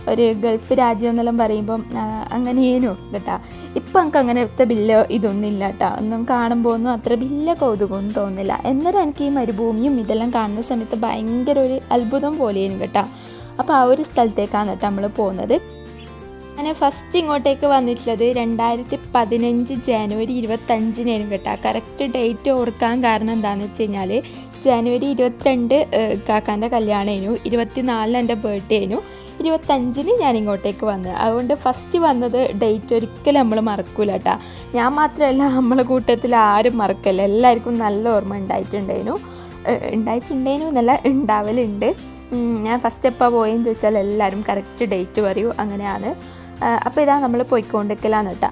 ഒരു ഗൾഫ് രാജ്യം എന്നെല്ലാം പറയുമ്പം ആ, അങ്ങനെയേനു കേട്ടോ ഇപ്പം എനിക്ക് അങ്ങനത്തെ ബില്ല് ഇതൊന്നും ഇല്ല കേട്ടോ ഒന്നും കാണുമ്പോൾ ഒന്നും അത്ര വലിയ കൗതുകമൊന്നും തോന്നുന്നില്ല എന്നാലും എനിക്ക് ഈ മരുഭൂമിയും ഇതെല്ലാം കാണുന്ന സമയത്ത് ഭയങ്കര ഒരു അത്ഭുതം പോലെയാണ് കേട്ടോ അപ്പോൾ ആ ഒരു സ്ഥലത്തേക്കാണ് കേട്ടോ നമ്മൾ പോകുന്നത് ഞാൻ ഫസ്റ്റ് ഇങ്ങോട്ടേക്ക് വന്നിട്ടുള്ളത് രണ്ടായിരത്തി പതിനഞ്ച് ജനുവരി ഇരുപത്തഞ്ചിനായിരുന്നു കേട്ടോ കറക്റ്റ് ഡേറ്റ് ഓർക്കാൻ കാരണം എന്താണെന്ന് വെച്ച് കഴിഞ്ഞാൽ ജനുവരി ഇരുപത്തിരണ്ട് കാക്കാൻ്റെ കല്യാണമായിരുന്നു ഇരുപത്തിനാലിന് എൻ്റെ ബർത്ത്ഡേ ആയിരുന്നു ഇരുപത്തഞ്ചിന് ഞാൻ ഇങ്ങോട്ടേക്ക് വന്നത് അതുകൊണ്ട് ഫസ്റ്റ് വന്നത് ഡേറ്റ് ഒരിക്കലും നമ്മൾ മറക്കൂല കേട്ടോ ഞാൻ മാത്രമല്ല നമ്മളെ കൂട്ടത്തിൽ ആരും മറക്കല്ല എല്ലാവർക്കും നല്ല ഓർമ്മ ഉണ്ടായിട്ടുണ്ടായിരുന്നു ഏഹ് ഉണ്ടായിട്ടുണ്ടായിരുന്നു എന്നല്ല ഉണ്ടാവലുണ്ട് ഉം, ഞാൻ ഫസ്റ്റ് എപ്പോൾ പോയെന്ന് ചോദിച്ചാൽ എല്ലാവരും കറക്റ്റ് ഡേറ്റ് പറയൂ അങ്ങനെയാണ് അപ്പോൾ ഇതാ നമ്മൾ പോയിക്കൊണ്ടിരിക്കലാന്ന് കേട്ടോ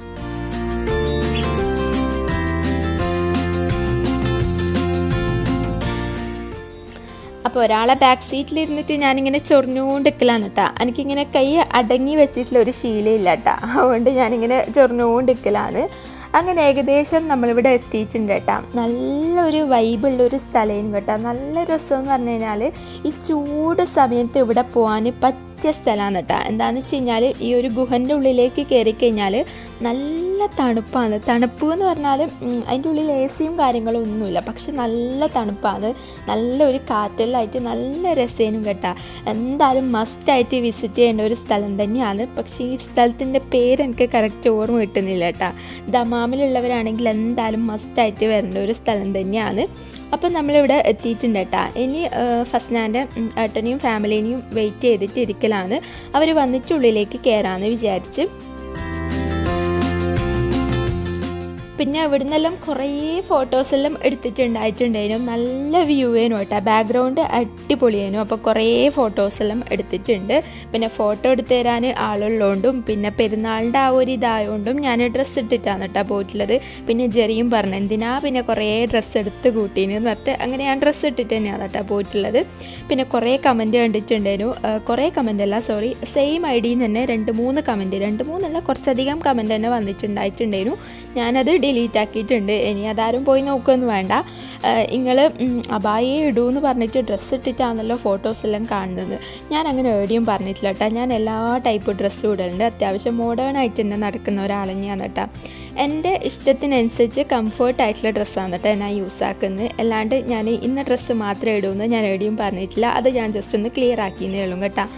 അപ്പോൾ ഒരാളെ ബാക്ക് സീറ്റിലിരുന്നിട്ട് ഞാനിങ്ങനെ ചൊറിഞ്ഞുകൊണ്ടിരിക്കലാന്ന് കേട്ടോ എനിക്കിങ്ങനെ കൈ അടങ്ങി വെച്ചിട്ടുള്ള ഒരു ശീലമില്ല കേട്ടോ അതുകൊണ്ട് ഞാനിങ്ങനെ ചൊറിഞ്ഞുകൊണ്ടിരിക്കലാണ് അങ്ങനെ ഏകദേശം നമ്മളിവിടെ എത്തിയിട്ടുണ്ട് കേട്ടോ നല്ലൊരു വൈബുള്ള ഒരു സ്ഥലം കേട്ടോ നല്ല രസം എന്ന് പറഞ്ഞു കഴിഞ്ഞാൽ ഈ ചൂട് സമയത്ത് ഇവിടെ പോകാൻ പറ്റിയ സ്ഥലമാണ് കേട്ടോ എന്താണെന്ന് വെച്ച് കഴിഞ്ഞാൽ ഈ ഒരു ഗുഹൻ്റെ ഉള്ളിലേക്ക് കയറി കഴിഞ്ഞാൽ നല്ല തണുപ്പാണ് തണുപ്പ് എന്ന് പറഞ്ഞാൽ ഉം, അതിൻ്റെ ഉള്ളിൽ എ സിയും കാര്യങ്ങളും ഒന്നുമില്ല പക്ഷെ നല്ല തണുപ്പാണ് നല്ല ഒരു കാറ്റെല്ലായിട്ട് നല്ല രസേനും കേട്ടോ എന്തായാലും മസ്റ്റായിട്ട് വിസിറ്റ് ചെയ്യേണ്ട ഒരു സ്ഥലം തന്നെയാണ് പക്ഷേ ഈ സ്ഥലത്തിൻ്റെ പേര് എനിക്ക് കറക്റ്റ് ഓർമ്മ കിട്ടുന്നില്ല കേട്ടോ ദമാമിലുള്ളവരാണെങ്കിൽ എന്തായാലും മസ്റ്റായിട്ട് വരേണ്ട ഒരു സ്ഥലം തന്നെയാണ് അപ്പം നമ്മളിവിടെ എത്തിയിട്ടുണ്ട് കേട്ടോ ഇനി ഫസ്നാൻ്റെ ഏട്ടനെയും ഫാമിലിനെയും വെയിറ്റ് ചെയ്തിട്ട് ഇരിക്കലാണ് അവർ വന്നിട്ട് ഉള്ളിലേക്ക് കയറാമെന്ന് വിചാരിച്ച് പിന്നെ ഇവിടുന്നെല്ലാം കുറേ ഫോട്ടോസെല്ലാം എടുത്തിട്ടുണ്ടായിട്ടുണ്ടായിരുന്നു നല്ല വ്യൂ ആയിരുന്നു കേട്ടോ ബാക്ക്ഗ്രൗണ്ട് അടിപൊളിയായിരുന്നു അപ്പോൾ കുറേ ഫോട്ടോസെല്ലാം എടുത്തിട്ടുണ്ട് പിന്നെ ഫോട്ടോ എടുത്തു തരാൻ ആളുള്ളതുകൊണ്ടും പിന്നെ പെരുന്നാളിൻ്റെ ആ ഒരു ഇതായതുകൊണ്ടും ഞാൻ ഡ്രസ്സ് ഇട്ടിട്ടാണ് കേട്ടോ പോയിട്ടുള്ളത് പിന്നെ ജെറിയും പറഞ്ഞു എന്തിനാ പിന്നെ കുറേ ഡ്രസ്സ് എടുത്ത് കൂട്ടീന്ന് പറഞ്ഞിട്ട് അങ്ങനെ ഞാൻ ഡ്രസ്സ് ഇട്ടിട്ട് തന്നെയാണ് കേട്ടോ പോയിട്ടുള്ളത് പിന്നെ കുറേ കമൻറ്റ് കണ്ടിട്ടുണ്ടായിരുന്നു ആ, കുറേ കമൻ്റ് അല്ല സോറി സെയിം ഐ ഡിയിൽ തന്നെ രണ്ട് മൂന്ന് കമൻറ്റ് രണ്ട് മൂന്നല്ല കുറച്ചധികം കമൻറ്റ് തന്നെ വന്നിട്ടുണ്ടായിട്ടുണ്ടായിരുന്നു ഞാനത് ഡിലീറ്റ് ആക്കിയിട്ടുണ്ട് ഇനി അതാരും പോയി നോക്കുകയൊന്നും വേണ്ട നിങ്ങൾ അബായെ ഇടൂ എന്ന് പറഞ്ഞിട്ട് ഡ്രസ്സ് ഇട്ടിട്ടാണല്ലോ ഫോട്ടോസ് എല്ലാം കാണുന്നത് ഞാൻ അങ്ങനെ എവിടെയും പറഞ്ഞിട്ടില്ല കേട്ടോ ഞാൻ എല്ലാ ടൈപ്പ് ഡ്രസ്സും ഇടലുണ്ട് അത്യാവശ്യം മോഡേൺ ആയിട്ട് തന്നെ നടക്കുന്ന ഒരാൾ തന്നെയാണ് കേട്ടോ എൻ്റെ ഇഷ്ടത്തിനനുസരിച്ച് കംഫർട്ട് ആയിട്ടുള്ള ഡ്രസ്സാണ് കേട്ടോ ഞാൻ യൂസ് ആക്കുന്നത് അല്ലാണ്ട് ഞാൻ ഇന്ന ഡ്രസ്സ് മാത്രമേ ഇടൂന്ന് ഞാൻ എവിടെയും പറഞ്ഞിട്ടില്ല അത് ഞാൻ ജസ്റ്റ് ഒന്ന് ക്ലിയർ ആക്കിയെന്നേ ഉള്ളൂ കേട്ടോ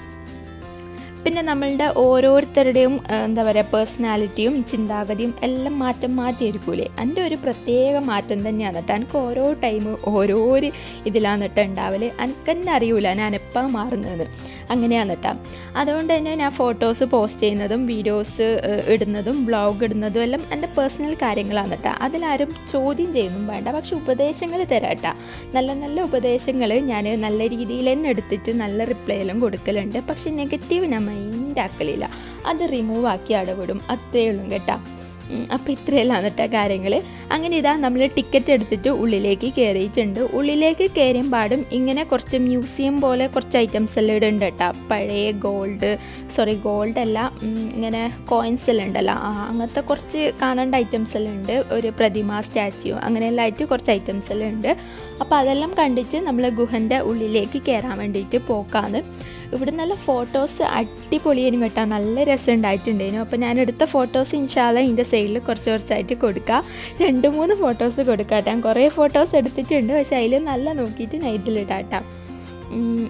പിന്നെ നമ്മളുടെ ഓരോരുത്തരുടെയും ആ, എന്താ പറയുക പേഴ്സണാലിറ്റിയും ചിന്താഗതിയും എല്ലാം മാറ്റം മാറ്റിയിരിക്കൂലേ എൻ്റെ ഒരു പ്രത്യേക മാറ്റം തന്നെയാണ് കേട്ടോ എനിക്ക് ഓരോ ടൈം ഓരോ ഒരു ഇതിലാണ് കേട്ടോ ഉണ്ടാവല് എനിക്ക് തന്നെ അറിയൂല ഞാൻ എപ്പോൾ മാറുന്നത് അങ്ങനെയാണ് കേട്ടോ അതുകൊണ്ട് തന്നെ ഞാൻ ഫോട്ടോസ് പോസ്റ്റ് ചെയ്യുന്നതും വീഡിയോസ് ഇടുന്നതും വ്ളോഗ് ഇടുന്നതും എല്ലാം എൻ്റെ പേഴ്സണൽ കാര്യങ്ങളാണ് കേട്ടോ അതിലാരും ചോദ്യം ചെയ്യുന്നും വേണ്ട പക്ഷെ ഉപദേശങ്ങൾ തരാം കേട്ടോ നല്ല നല്ല ഉപദേശങ്ങൾ ഞാൻ നല്ല രീതിയിൽ തന്നെ എടുത്തിട്ട് നല്ല റിപ്ലൈ എല്ലാം കൊടുക്കലുണ്ട് പക്ഷെ നെഗറ്റീവ് ഞാൻ മൈൻഡ് ആക്കലില്ല അത് റിമൂവ് ആക്കി അടവിടും അത്രേ ഉള്ളൂ കേട്ടോ അപ്പോൾ ഇത്രയെല്ലാം കേട്ടോ കാര്യങ്ങൾ അങ്ങനെ ഇതാ നമ്മൾ ടിക്കറ്റ് എടുത്തിട്ട് ഉള്ളിലേക്ക് കയറിയിട്ടുണ്ട് ഉള്ളിലേക്ക് കയറിയും പാടും ഇങ്ങനെ കുറച്ച് മ്യൂസിയം പോലെ കുറച്ച് ഐറ്റംസ് എല്ലാം ഇവിടെ ഉണ്ട് കേട്ടോ പഴയ ഗോൾഡ് സോറി ഗോൾഡ് അല്ല ഉം, ഇങ്ങനെ കോയിൻസ് എല്ലാം ഉണ്ടല്ലോ ആ അങ്ങനത്തെ കുറച്ച് കാണേണ്ട ഐറ്റംസ് എല്ലാം ഉണ്ട് ഒരു പ്രതിമ സ്റ്റാച്യു അങ്ങനെയെല്ലാം ആയിട്ട് കുറച്ച് ഐറ്റംസ് എല്ലാം ഉണ്ട് അപ്പോൾ അതെല്ലാം കണ്ടിട്ട് നമ്മൾ ഗുഹൻ്റെ ഉള്ളിലേക്ക് കയറാൻ വേണ്ടിയിട്ട് പോക്കാണ് ഇവിടെ നല്ല ഫോട്ടോസ് അടിപൊളിയായിരുന്നു കേട്ടോ നല്ല രസം ഉണ്ടായിട്ടുണ്ടായിരുന്നു അപ്പോൾ ഞാൻ എടുത്ത ഫോട്ടോസ് ഇൻഷാല്ല ഇതിൻ്റെ സൈഡിൽ കുറച്ച് കുറച്ചായിട്ട് കൊടുക്കുക രണ്ട് മൂന്ന് ഫോട്ടോസ് കൊടുക്കാം കേട്ടോ ഞാൻ കുറേ ഫോട്ടോസ് എടുത്തിട്ടുണ്ട് പക്ഷേ അതിൽ നല്ല നോക്കിയിട്ട് നൈറ്റിലിടാം കേട്ടോ ഉം.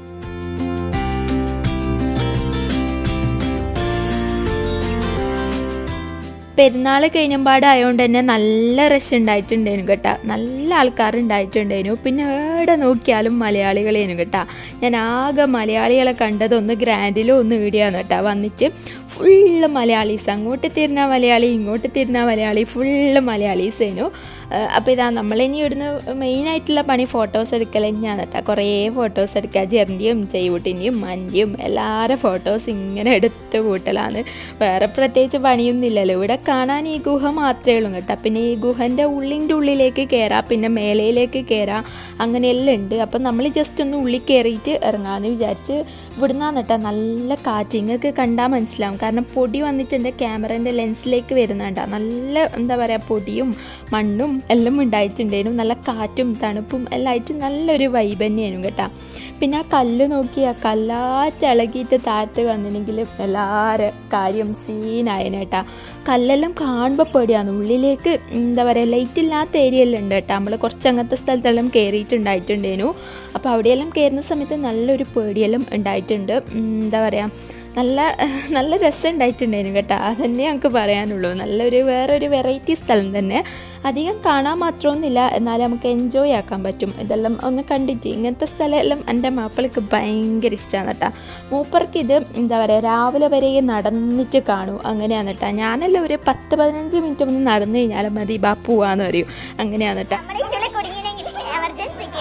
പെരുന്നാൾ കഴിഞ്ഞപാടായതുകൊണ്ട് തന്നെ നല്ല റഷ് ഉണ്ടായിട്ടുണ്ടായിരുന്നു കേട്ടോ നല്ല ആൾക്കാർ ഉണ്ടായിട്ടുണ്ടായിരുന്നു പിന്നെ എവിടെ നോക്കിയാലും മലയാളികളേനു കേട്ടോ ഞാൻ ആകെ മലയാളികളെ കണ്ടത് ഒന്ന് ഗ്രാൻഡിലും ഒന്ന് ഈടിയാന്ന് കേട്ടോ വന്നിട്ട് ഫുള്ള് മലയാളീസ് അങ്ങോട്ട് തിരിഞ്ഞ മലയാളി ഇങ്ങോട്ട് തിരിഞ്ഞ മലയാളി ഫുള്ള് മലയാളീസേനു അപ്പോൾ ഇതാ നമ്മളിനി ഇവിടുന്ന് മെയിനായിട്ടുള്ള പണി ഫോട്ടോസ് എടുക്കൽ തന്നെയാണ് കേട്ടോ കുറേ ഫോട്ടോസ് എടുക്കുക ജെറിൻ്റെയും ചെയ്യൂട്ടിൻ്റെയും മൻ്റെയും എല്ലാവരുടെ ഫോട്ടോസ് ഇങ്ങനെ എടുത്ത് കൂട്ടലാണ് വേറെ പ്രത്യേകിച്ച് പണിയൊന്നുമില്ലല്ലോ ഇവിടെ കാണാൻ ഈ ഗുഹ മാത്രമേ ഉള്ളൂ കേട്ടോ പിന്നെ ഈ ഗുഹൻ്റെ ഉള്ളിൻ്റെ ഉള്ളിലേക്ക് കയറാം പിന്നെ മേലയിലേക്ക് കയറാം അങ്ങനെയെല്ലാം ഉണ്ട് അപ്പം നമ്മൾ ജസ്റ്റ് ഒന്ന് ഉള്ളിൽ കയറിയിട്ട് ഇറങ്ങാമെന്ന് വിചാരിച്ച് ഇവിടുന്നാണ് കേട്ടോ നല്ല കാറ്റ് നിങ്ങൾക്ക് കണ്ടാൽ മനസ്സിലാവും കാരണം പൊടി വന്നിട്ട് എൻ്റെ ക്യാമറേൻ്റെ ലെൻസിലേക്ക് വരുന്നുണ്ട് നല്ല എന്താ പറയുക പൊടിയും മണ്ണും എല്ലാം ഉണ്ടായിട്ടുണ്ടായിരുന്നു നല്ല കാറ്റും തണുപ്പും എല്ലാം ആയിട്ട് നല്ലൊരു വൈബ് തന്നെയായിരുന്നു കേട്ടോ പിന്നെ ആ കല്ല് നോക്കി ആ കല്ലാറ്റിളകിയിട്ട് താഴത്ത് വന്നിനെങ്കിലും എല്ലാവരും കാര്യം സീനായനേട്ടാ കല്ലെല്ലാം കാണുമ്പോൾ പേടിയാണ് ഉള്ളിലേക്ക് എന്താ പറയുക ലൈറ്റ് ഇല്ലാത്ത ഏരിയയെല്ലാം ഉണ്ട് കേട്ടോ നമ്മൾ കുറച്ച് അങ്ങനത്തെ സ്ഥലത്തെല്ലാം കയറിയിട്ടുണ്ടായിട്ടുണ്ടേനു അപ്പോൾ അവിടെയെല്ലാം കയറുന്ന സമയത്ത് നല്ലൊരു പേടിയെല്ലാം ഉണ്ടായിട്ടുണ്ട് ഉം, എന്താ പറയുക നല്ല നല്ല രസം ഉണ്ടായിട്ടുണ്ടായിരുന്നു കേട്ടോ അതന്നെ ഞങ്ങൾക്ക് പറയാനുള്ളൂ നല്ലൊരു വേറൊരു വെറൈറ്റി സ്ഥലം തന്നെ അധികം കാണാൻ മാത്രമൊന്നുമില്ല എന്നാൽ നമുക്ക് എൻജോയ് ആക്കാൻ പറ്റും ഇതെല്ലാം ഒന്ന് കണ്ടിട്ട് ഇങ്ങനത്തെ സ്ഥലമെല്ലാം എൻ്റെ മാപ്പിളക്ക് ഭയങ്കര ഇഷ്ടമാണ് കേട്ടോ മൂപ്പർക്ക് ഇത് എന്താ പറയുക രാവിലെ വരെ നടന്നിട്ട് കാണൂ അങ്ങനെയാണ് കേട്ടോ ഞാനെല്ലാം ഒരു പത്ത് പതിനഞ്ച് മിനിറ്റ് ഒന്ന് നടന്നു കഴിഞ്ഞാൽ മതി ബാ പോവാന്ന് പറയും അങ്ങനെയാണ് കേട്ടോ നമ്മുടെ ഇതിലെ കുടുങ്ങിയെങ്കിൽ എമർജൻസിക്ക്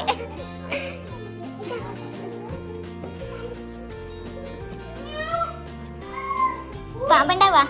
പാമ്പുണ്ടാവാ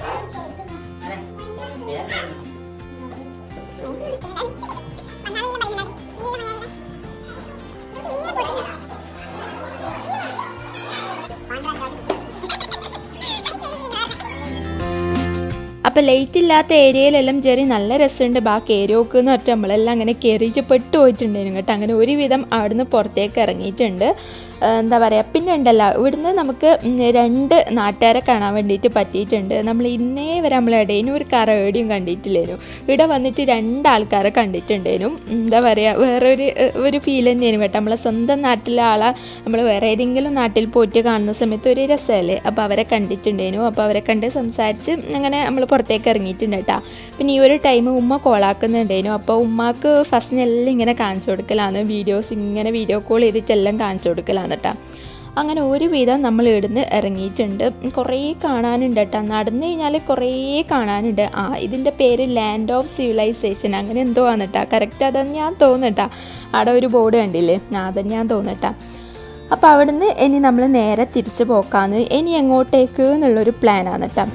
അപ്പോൾ ലൈറ്റ് ഇല്ലാത്ത ഏരിയയിലെല്ലാം ചെറിയ നല്ല രസമുണ്ട് ബാ കയറിയോക്ക് എന്ന് പറഞ്ഞിട്ട് നമ്മളെല്ലാം അങ്ങനെ കയറിയിട്ട് പെട്ടു പോയിട്ടുണ്ടായിരുന്നു കേട്ടോ അങ്ങനെ ഒരുവിധം അവിടുന്ന് പുറത്തേക്ക് ഇറങ്ങിയിട്ടുണ്ട് ആ, എന്താ പറയുക പിന്നെ ഉണ്ടല്ലോ ഇവിടുന്ന് നമുക്ക് ഉം, രണ്ട് നാട്ടുകാരെ കാണാൻ വേണ്ടിയിട്ട് പറ്റിയിട്ടുണ്ട് നമ്മൾ ഇന്നേ വരെ നമ്മളിടയിനും ഒരു കറ ഏടിയും കണ്ടിട്ടില്ലേനു ഇവിടെ വന്നിട്ട് രണ്ടാൾക്കാരെ കണ്ടിട്ടുണ്ടേനും എന്താ പറയുക വേറൊരു ഏഹ്, ഒരു ഫീൽ തന്നെയാണ് കേട്ടോ നമ്മളെ സ്വന്തം നാട്ടിലെ ആളെ നമ്മൾ വേറെ ഏതെങ്കിലും നാട്ടിൽ പോയിട്ട് കാണുന്ന സമയത്ത് ഒരു രസമല്ലേ അപ്പോൾ അവരെ കണ്ടിട്ടുണ്ടേനു അപ്പോൾ അവരെ കണ്ട് സംസാരിച്ച് അങ്ങനെ നമ്മൾ പുറത്തേക്ക് ഇറങ്ങിയിട്ടുണ്ട് കേട്ടോ പിന്നെ ഈ ഒരു ടൈം ഉമ്മ കോളാക്കുന്നുണ്ടേനു അപ്പോൾ ഉമ്മാക്ക് ഫസ്റ്റ് എല്ലാം ഇങ്ങനെ കാണിച്ചു കൊടുക്കലാണ് വീഡിയോസ് ഇങ്ങനെ വീഡിയോ കോൾ ചെയ്തിട്ടെല്ലാം കാണിച്ചു കൊടുക്കലാണ് കേട്ടോ അങ്ങനെ ഒരുവിധം നമ്മൾ ഇവിടുന്ന് ഇറങ്ങിയിട്ടുണ്ട് കുറേ കാണാനുണ്ട് കേട്ടോ നടന്നു കഴിഞ്ഞാൽ കുറേ കാണാനുണ്ട് ആ ഇതിൻ്റെ പേര് ലാൻഡ് ഓഫ് സിവിലൈസേഷൻ അങ്ങനെ എന്തോ ആണ് കേട്ടോ കറക്റ്റ് അതെന്ന് ഞാൻ തോന്നട്ടാ അവിടെ ഒരു ബോർഡ് കണ്ടില്ലേ ആ അതെന്ന് ഞാൻ തോന്നട്ടാ അപ്പോൾ അവിടുന്ന് ഇനി നമ്മൾ നേരെ തിരിച്ചു പോക്കാന്ന് ഇനി എങ്ങോട്ടേക്ക് എന്നുള്ളൊരു പ്ലാനാണ് കേട്ടോ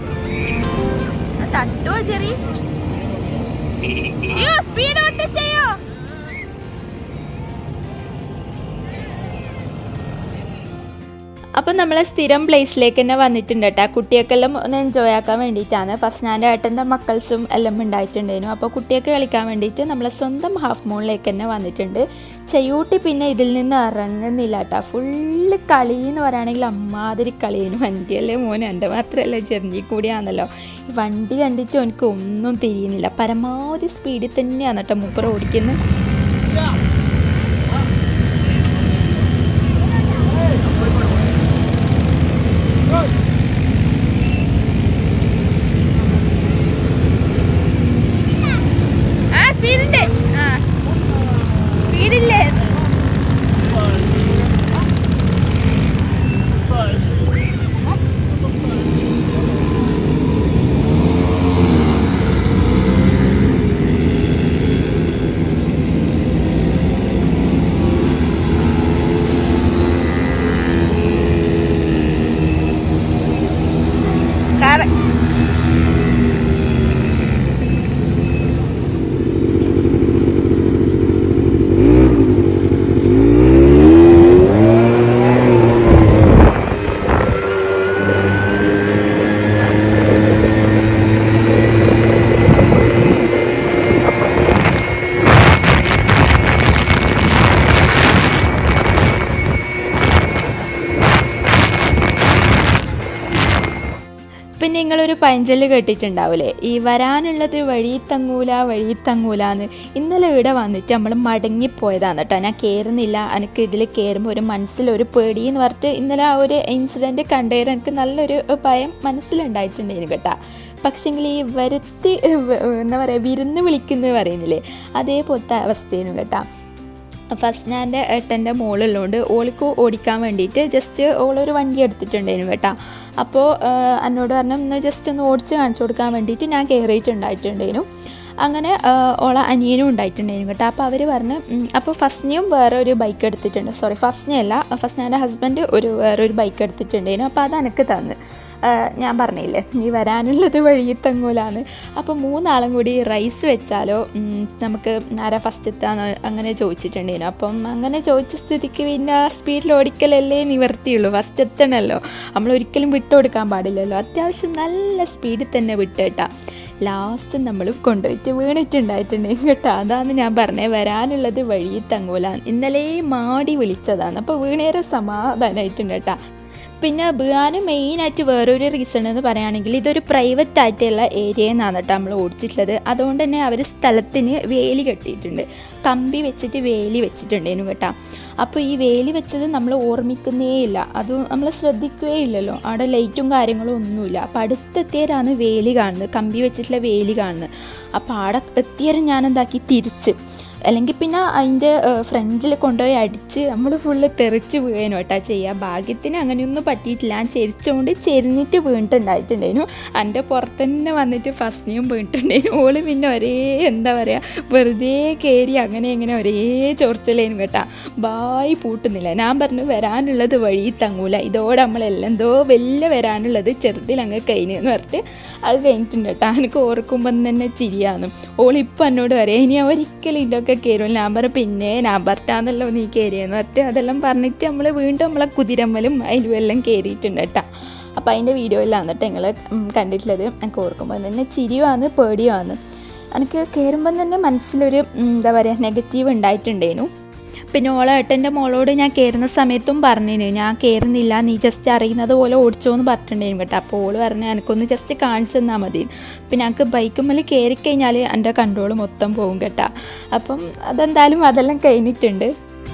തട്ടോ ചെറി സ്പീഡോട്ട് ചെയ്യോ അപ്പം നമ്മൾ സ്ഥിരം പ്ലേസിലേക്ക് തന്നെ വന്നിട്ടുണ്ട് കേട്ടോ കുട്ടികൾക്കെല്ലാം ഒന്ന് എൻജോയ് ആക്കാൻ വേണ്ടിയിട്ടാണ് ഫസ്റ്റ് ഞാൻ ഏട്ടൻ്റെ മക്കൾസും എല്ലാം ഉണ്ടായിട്ടുണ്ടായിരുന്നു അപ്പോൾ കുട്ടികൾക്ക് കളിക്കാൻ വേണ്ടിയിട്ട് നമ്മളെ സ്വന്തം ഹാഫ് മൂണിലേക്ക് തന്നെ വന്നിട്ടുണ്ട് ചെയ്യൂട്ടി പിന്നെ ഇതിൽ നിന്ന് ഇറങ്ങുന്നില്ല കേട്ടോ ഫുള്ള് കളി എന്ന് പറയുകയാണെങ്കിൽ അമ്മാതിരി കളിയേനു വണ്ടിയല്ലേ മോനെ എൻ്റെ മാത്രമല്ല ജെർണി കൂടിയാണല്ലോ ഈ വണ്ടി കണ്ടിട്ട് എനിക്ക് ഒന്നും തിരിയുന്നില്ല പരമാവധി സ്പീഡിൽ തന്നെയാണ് കേട്ടോ മൂപ്പർ ഓടിക്കുന്നത് ആ സ്പീഡുണ്ട് ആ സ്പീഡില്ലേ കാറ് പിന്നെ നിങ്ങളൊരു പഴഞ്ചൊല്ല് കേട്ടിട്ടുണ്ടാവില്ലേ ഈ വരാനുള്ളത് വഴി തങ്ങൂല വഴി തങ്ങൂലാന്ന് ഇന്നലെ ഇവിടെ വന്നിട്ട് നമ്മൾ മടങ്ങിപ്പോയതാണ് കേട്ടോ ഞാൻ കയറുന്നില്ല എനിക്ക് ഇതിൽ കയറുമ്പോൾ ഒരു മനസ്സിലൊരു പേടി എന്ന് പറഞ്ഞിട്ട് ഇന്നലെ ആ ഒരു ഇൻസിഡൻറ്റ് കണ്ടേരം എനിക്ക് നല്ലൊരു ഭയം മനസ്സിലുണ്ടായിട്ടുണ്ടായിരുന്നു കേട്ടോ പക്ഷെങ്കിൽ ഈ വരുത്തി എന്താ പറയുക വിരുന്ന് വിളിക്കുന്നത് പറയുന്നില്ലേ അതേപോലത്തെ അവസ്ഥയായിരുന്നു കേട്ടോ ഫസ്റ്റ് ഞാൻ എൻ്റെ ഏട്ടൻ്റെ മോളുള്ളതുകൊണ്ട് ഓൾക്ക് ഓടിക്കാൻ വേണ്ടിയിട്ട് ജസ്റ്റ് ഓളൊരു വണ്ടി എടുത്തിട്ടുണ്ടായിരുന്നു കേട്ടോ അപ്പോൾ എന്നോട് പറഞ്ഞു ഒന്ന് ജസ്റ്റ് ഒന്ന് ഓടിച്ച് കാണിച്ചു കൊടുക്കാൻ വേണ്ടിയിട്ട് ഞാൻ കയറിയിട്ടുണ്ടായിട്ടുണ്ടായിരുന്നു അങ്ങനെ ഓളെ അനിയനും ഉണ്ടായിട്ടുണ്ടായിരുന്നു കേട്ടോ അപ്പോൾ അവർ പറഞ്ഞു ഉം, അപ്പോൾ ഫസ്റ്റിനെയും വേറെ ഒരു ബൈക്ക് എടുത്തിട്ടുണ്ട് സോറി ഫസ്റ്റിനെ അല്ല ഫസ്റ്റ് എൻ്റെ ഹസ്ബൻഡ് ഒരു വേറൊരു ബൈക്ക് എടുത്തിട്ടുണ്ടായിരുന്നു അപ്പോൾ അത് എനിക്ക് തന്ന് ആ, ഞാൻ പറഞ്ഞില്ലേ ഈ വരാനുള്ളത് വഴി തങ്ങൂലാന്ന് അപ്പോൾ മൂന്നാളും കൂടി റൈസ് വെച്ചാലോ ഉം, നമുക്ക് ആരാ ഫസ്റ്റ് എത്താന്ന് അങ്ങനെ ചോദിച്ചിട്ടുണ്ടായിരുന്നു അപ്പം അങ്ങനെ ചോദിച്ച സ്ഥിതിക്ക് പിന്നെ സ്പീഡിൽ ഓടിക്കലല്ലേ നിവർത്തിയുള്ളൂ ഫസ്റ്റ് എത്തണമല്ലോ നമ്മൾ ഒരിക്കലും വിട്ടുകൊടുക്കാൻ പാടില്ലല്ലോ അത്യാവശ്യം നല്ല സ്പീഡിൽ തന്നെ വിട്ടേട്ടാ ലാസ്റ്റ് നമ്മൾ കൊണ്ടുപോയിട്ട് വീണിട്ടുണ്ടായിട്ടുണ്ട് കേട്ടോ അതാണ് ഞാൻ പറഞ്ഞത് വരാനുള്ളത് വഴി തങ്ങൂല ഇന്നലെ മാടി വിളിച്ചതാണ് അപ്പോൾ വീണേറെ സമാധാനമായിട്ടുണ്ട് കേട്ടോ പിന്നെ ബിയാന് മെയിനായിട്ട് വേറൊരു റീസൺ എന്ന് പറയുകയാണെങ്കിൽ ഇതൊരു പ്രൈവറ്റ് ആയിട്ടുള്ള ഏരിയയിൽ നിന്നാണ് കേട്ടോ നമ്മൾ ഓടിച്ചിട്ടുള്ളത് അതുകൊണ്ട് തന്നെ അവർ സ്ഥലത്തിന് വേലി കെട്ടിയിട്ടുണ്ട് കമ്പി വെച്ചിട്ട് വേലി വെച്ചിട്ടുണ്ടേനു കേട്ടോ അപ്പോൾ ഈ വേലി വെച്ചത് നമ്മൾ ഓർമ്മിക്കുന്നേ ഇല്ല അത് നമ്മൾ ശ്രദ്ധിക്കുകയേ ഇല്ലല്ലോ അവിടെ ലൈറ്റും കാര്യങ്ങളും ഒന്നുമില്ല അപ്പോൾ അടുത്തെത്തിയവരാണ് വേലി കാണുന്നത് കമ്പി വെച്ചിട്ടുള്ള വേലി കാണുന്നത് അപ്പോൾ അവിടെ എത്തിയവരും ഞാൻ എന്താക്കി തിരിച്ച് അല്ലെങ്കിൽ പിന്നെ അതിൻ്റെ ഫ്രണ്ടിൽ കൊണ്ടുപോയി അടിച്ച് നമ്മൾ ഫുള്ള് തെറിച്ച് വീഴാനും കേട്ടോ ചെയ്യുക ഭാഗ്യത്തിന് അങ്ങനെയൊന്നും പറ്റിയിട്ടില്ല ഞാൻ ചെരിച്ചുകൊണ്ട് ചെരിഞ്ഞിട്ട് വീണിട്ടുണ്ടായിട്ടുണ്ടായിരുന്നു എൻ്റെ പുറത്ത് തന്നെ വന്നിട്ട് ഫസ്റ്റിനും വീണിട്ടുണ്ടായിരുന്നു ഓള് പിന്നെ ഒരേ എന്താ പറയുക വെറുതെ കയറി അങ്ങനെ ഇങ്ങനെ ഒരേ ചൊറിച്ചലേനും കേട്ടാ ബായി പൂട്ടുന്നില്ല ഞാൻ പറഞ്ഞു വരാനുള്ളത് വഴി തങ്ങൂല ഇതോടെ നമ്മളെല്ലാം എന്തോ വലിയ വരാനുള്ളത് ചെറുതിൽ അങ്ങ് കഴിഞ്ഞെന്ന് പറഞ്ഞിട്ട് അത് കഴിഞ്ഞിട്ടുണ്ട് കേട്ടോ എനിക്ക് ഓർക്കുമ്പം തന്നെ ചിരിയാന്ന് ഓളിപ്പം എന്നോട് പറയാം ഇനി ഒരിക്കലും ഇതൊക്കെ കയറും ഞാൻ പറ പിന്നെ ഞാൻ പറഞ്ഞാന്നല്ലോ നീ കയറിയെന്ന് പറഞ്ഞിട്ട് അതെല്ലാം പറഞ്ഞിട്ട് നമ്മൾ വീണ്ടും നമ്മളെ കുതിരമ്മലും അതിലും എല്ലാം കയറിയിട്ടുണ്ട് കേട്ടോ അപ്പോൾ അതിൻ്റെ വീഡിയോയിലാണ് കേട്ടോ നിങ്ങൾ കണ്ടിട്ടുള്ളത് എനിക്ക് ഓർക്കുമ്പോൾ തന്നെ ചിരിയുമാണ് പേടിയുമാണ് എനിക്ക് കയറുമ്പം തന്നെ മനസ്സിലൊരു ഉം, എന്താ പറയുക നെഗറ്റീവ് ഉണ്ടായിട്ടുണ്ടേനു പിന്നെ ഓളെ ഏട്ടൻ്റെ മോളോട് ഞാൻ കയറുന്ന സമയത്തും പറഞ്ഞിനു ഞാൻ കയറുന്നില്ല നീ ജസ്റ്റ് അറിയുന്നത് പോലെ ഓടിച്ചോ എന്ന് പറഞ്ഞിട്ടുണ്ടായിരുന്നു കേട്ടോ അപ്പോൾ ഓള് പറഞ്ഞു എനിക്കൊന്ന് ജസ്റ്റ് കാണിച്ചു തന്നാൽ മതി പിന്നെ ഞങ്ങൾക്ക് ബൈക്കുമ്മൽ കയറി കഴിഞ്ഞാൽ എൻ്റെ കൺട്രോൾ മൊത്തം പോകും കേട്ടോ അപ്പം അതെന്തായാലും അതെല്ലാം കഴിഞ്ഞിട്ടുണ്ട്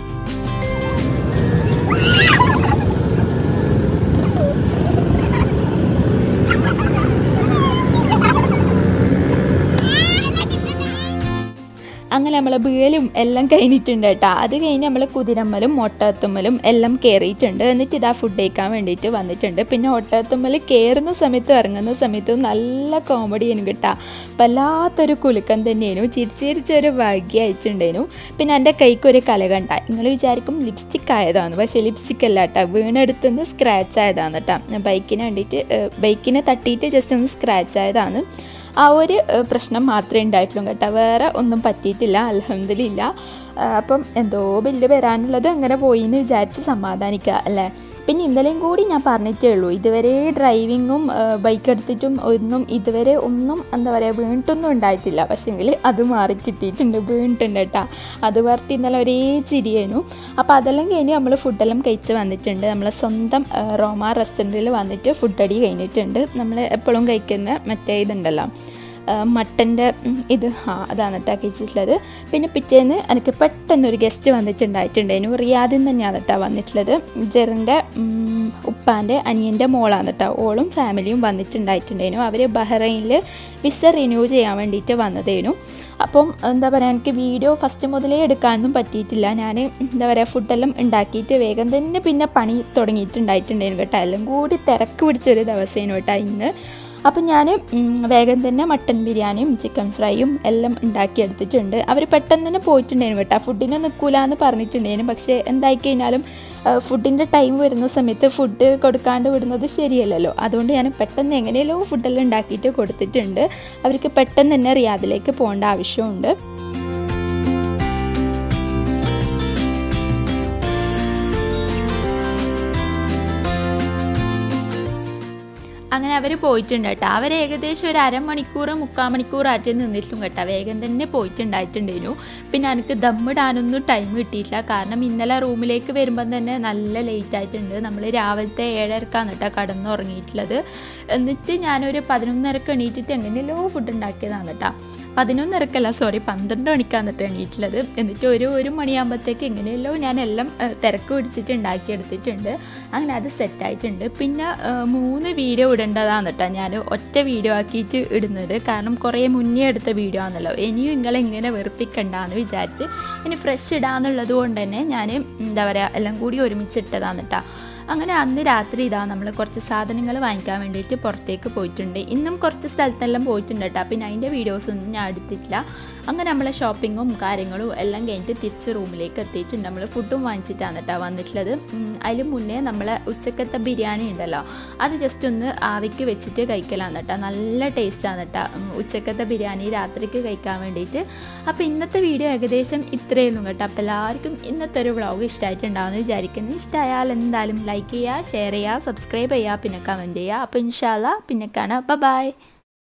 അങ്ങനെ നമ്മളെ ബീലും എല്ലാം കഴിഞ്ഞിട്ടുണ്ട് കേട്ടോ അത് കഴിഞ്ഞ് നമ്മൾ കുതിരമ്മലും ഒട്ടകത്തുമ്മലും എല്ലാം കയറിയിട്ടുണ്ട് എന്നിട്ട് ഇതാ ഫുഡ് കഴിക്കാൻ വേണ്ടിയിട്ട് വന്നിട്ടുണ്ട് പിന്നെ ഒട്ടകത്തുമ്മൽ കയറുന്ന സമയത്തും ഇറങ്ങുന്ന സമയത്തും നല്ല കോമഡി ആയിരുന്നു കേട്ടോ വല്ലാത്തൊരു കുലുക്കം തന്നെയായിരുന്നു ചിരിച്ചിരിച്ചൊരു ഭാഗ്യം അയച്ചിട്ടുണ്ടായിരുന്നു പിന്നെ എൻ്റെ കൈക്ക് ഒരു കല കണ്ട നിങ്ങൾ വിചാരിക്കും ലിപ്സ്റ്റിക് ആയതാണ് പക്ഷേ ലിപ്സ്റ്റിക് അല്ല കേട്ടോ വീണെടുത്തുനിന്ന് സ്ക്രാച്ച് ആയതാണ് കേട്ടോ ബൈക്കിന് വേണ്ടിയിട്ട് ബൈക്കിനെ തട്ടിയിട്ട് ജസ്റ്റ് ഒന്ന് സ്ക്രാച്ച് ആയതാണ് ആ ഒരു ഏഹ്, പ്രശ്നം മാത്രമേ ഉണ്ടായിട്ടുള്ളൂ കേട്ടോ വേറെ ഒന്നും പറ്റിയിട്ടില്ല അലഹമില്ല അപ്പം എന്തോ ബില്ല് വരാനുള്ളത് അങ്ങനെ പോയി എന്ന് വിചാരിച്ച് സമാധാനിക്കുക അല്ലേ പിന്നെ ഇന്നലെയും കൂടി ഞാൻ പറഞ്ഞിട്ടേ ഉള്ളൂ ഇതുവരെ ഡ്രൈവിങ്ങും ബൈക്ക് എടുത്തിട്ടും ഒന്നും ഇതുവരെ ഒന്നും എന്താ പറയുക വീണിട്ടൊന്നും ഉണ്ടായിട്ടില്ല പക്ഷേങ്കിൽ അത് മാറി കിട്ടിയിട്ടുണ്ട് വീണിട്ടുണ്ട് കേട്ടോ അത് പറഞ്ഞിട്ട് ഇന്നലെ ഒരേ ചിരിയേനു അപ്പോൾ അതെല്ലാം കഴിഞ്ഞ് നമ്മൾ ഫുഡെല്ലാം കഴിച്ച് വന്നിട്ടുണ്ട് നമ്മളെ സ്വന്തം ആ, റോമ റെസ്റ്റോറൻറ്റിൽ വന്നിട്ട് ഫുഡ് അടി കഴിഞ്ഞിട്ടുണ്ട് നമ്മൾ എപ്പോഴും കഴിക്കുന്ന മറ്റേ ഇതുണ്ടല്ലോ മട്ടൻ്റെ ഇത് ആ അതാണ് കേട്ടോ കഴിച്ചിട്ടുള്ളത് പിന്നെ പിറ്റേന്ന് എനിക്ക് പെട്ടെന്നൊരു ഗസ്റ്റ് വന്നിട്ടുണ്ടായിട്ടുണ്ടായിരുന്നു റിയാദിൽ നിന്ന് തന്നെയാണ് കേട്ടോ വന്നിട്ടുള്ളത് ജെറിൻ്റെ ഉപ്പാൻ്റെ അനിയൻ്റെ മോളാണ് കേട്ടോ ഓളും ഫാമിലിയും വന്നിട്ടുണ്ടായിട്ടുണ്ടായിരുന്നു അവർ ബഹ്റൈനിൽ വിസ റിന്യൂ ചെയ്യാൻ വേണ്ടിയിട്ട് വന്നതേനു അപ്പം എന്താ പറയുക എനിക്ക് വീഡിയോ ഫസ്റ്റ് മുതലേ എടുക്കാനൊന്നും പറ്റിയിട്ടില്ല ഞാൻ എന്താ പറയുക ഫുഡെല്ലാം ഉണ്ടാക്കിയിട്ട് വേഗം തന്നെ പിന്നെ പണി തുടങ്ങിയിട്ടുണ്ടായിട്ടുണ്ടായിരുന്നു കേട്ടോ എല്ലാം കൂടി തിരക്ക് പിടിച്ചൊരു ദിവസമായിരുന്നു കേട്ടോ ഇന്ന് അപ്പം ഞാൻ വേഗം തന്നെ മട്ടൻ ബിരിയാണിയും ചിക്കൻ ഫ്രൈയും എല്ലാം ഉണ്ടാക്കിയെടുത്തിട്ടുണ്ട് അവർ പെട്ടെന്ന് തന്നെ പോയിട്ടുണ്ടായിരുന്നു കേട്ടോ ഫുഡിന് നിൽക്കൂല എന്ന് പറഞ്ഞിട്ടുണ്ടായിരുന്നു പക്ഷേ എന്തായി കഴിഞ്ഞാലും ഫുഡിൻ്റെ ടൈം വരുന്ന സമയത്ത് ഫുഡ് കൊടുക്കാണ്ട് വിടുന്നത് ശരിയല്ലല്ലോ അതുകൊണ്ട് ഞാൻ പെട്ടെന്ന് എങ്ങനെയല്ലോ ഫുഡെല്ലാം ഉണ്ടാക്കിയിട്ട് കൊടുത്തിട്ടുണ്ട് അവർക്ക് പെട്ടെന്ന് തന്നെ റിയാദിലേക്ക് പോകേണ്ട ആവശ്യമുണ്ട് അങ്ങനെ അവർ പോയിട്ടുണ്ട് കേട്ടോ അവർ ഏകദേശം ഒരു അരമണിക്കൂർ മുക്കാൽ മണിക്കൂർ ആറ്റി നിന്നിട്ടും കേട്ടോ വേഗം തന്നെ പോയിട്ടുണ്ടായിട്ടുണ്ടായിരുന്നു പിന്നെ എനിക്ക് ദമ്മിടാനൊന്നും ടൈം കിട്ടിയിട്ടില്ല കാരണം ഇന്നലെ റൂമിലേക്ക് വരുമ്പം തന്നെ നല്ല ലേറ്റ് ആയിട്ടുണ്ട് നമ്മൾ രാവിലത്തെ ഏഴരക്കാണ് കേട്ടോ കടന്നുറങ്ങിയിട്ടുള്ളത് എന്നിട്ട് ഞാനൊരു പതിനൊന്നരക്ക് എണീറ്റിട്ട് എങ്ങനെയല്ലോ ഫുഡ് ഉണ്ടാക്കിയതാണ് കേട്ടോ പതിനൊന്നരക്കല്ല സോറി പന്ത്രണ്ട് മണിക്കാണ് കേട്ടോ എണീറ്റുള്ളത് എന്നിട്ട് ഒരു ഒരു മണിയാകുമ്പോഴത്തേക്ക് എങ്ങനെയല്ലോ ഞാൻ എല്ലാം ഏഹ്, തിരക്ക് പിടിച്ചിട്ട് ഉണ്ടാക്കിയെടുത്തിട്ടുണ്ട് അങ്ങനെ അത് സെറ്റായിട്ടുണ്ട് പിന്നെ ഏഹ്, മൂന്ന് വീഡിയോ ഇടേണ്ടതാണ് കേട്ടോ ഞാൻ ഒറ്റ വീഡിയോ ആക്കിയിട്ട് ഇടുന്നത് കാരണം കുറേ മുന്നേ എടുത്ത വീഡിയോ ആണല്ലോ ഇനിയും നിങ്ങളെ ഇങ്ങനെ വെറുപ്പിക്കണ്ടെന്ന് വിചാരിച്ച് ഇനി ഫ്രഷ് ഇടാന്നുള്ളത് കൊണ്ട് തന്നെ ഞാൻ എന്താ പറയുക എല്ലാം കൂടി ഒരുമിച്ചിട്ടതാണ് കേട്ടോ അങ്ങനെ അന്ന് രാത്രി ഇതാ നമ്മൾ കുറച്ച് സാധനങ്ങൾ വാങ്ങിക്കാൻ വേണ്ടിയിട്ട് പുറത്തേക്ക് പോയിട്ടുണ്ട് ഇന്നും കുറച്ച് സ്ഥലത്തെല്ലാം പോയിട്ടുണ്ട് കേട്ടോ പിന്നെ അതിൻ്റെ വീഡിയോസൊന്നും ഞാൻ എടുത്തിട്ടില്ല അങ്ങനെ നമ്മളെ ഷോപ്പിങ്ങും കാര്യങ്ങളും എല്ലാം കഴിഞ്ഞിട്ട് തിരിച്ച് റൂമിലേക്ക് എത്തിയിട്ടുണ്ട് നമ്മൾ ഫുഡും വാങ്ങിച്ചിട്ടാണ് കേട്ടോ വന്നിട്ടുള്ളത് അതിന് മുന്നേ നമ്മളെ ഉച്ചക്കത്തെ ബിരിയാണി ഉണ്ടല്ലോ അത് ജസ്റ്റ് ഒന്ന് ആവിക്ക് വെച്ചിട്ട് കഴിക്കലാണ് കേട്ടോ നല്ല ടേസ്റ്റാണ് കേട്ടോ ഉം, ഉച്ചക്കത്തെ ബിരിയാണി രാത്രിക്ക് കഴിക്കാൻ വേണ്ടിയിട്ട് അപ്പോൾ ഇന്നത്തെ വീഡിയോ ഏകദേശം ഇത്രയൊന്നും കേട്ടോ അപ്പോൾ എല്ലാവർക്കും ഇന്നത്തെ ഒരു വ്ളോഗ് ഇഷ്ടമായിട്ടുണ്ടാവുമെന്ന് വിചാരിക്കുന്നു ഇഷ്ടമായാൽ എന്തായാലും ലൈക്ക് ചെയ്യുക ഷെയർ ചെയ്യുക സബ്സ്ക്രൈബ് ചെയ്യുക പിന്നെ കമൻറ്റ് ചെയ്യുക അപ്പോൾ ഇൻഷാല്ല പിന്നെ കാണാം ബൈ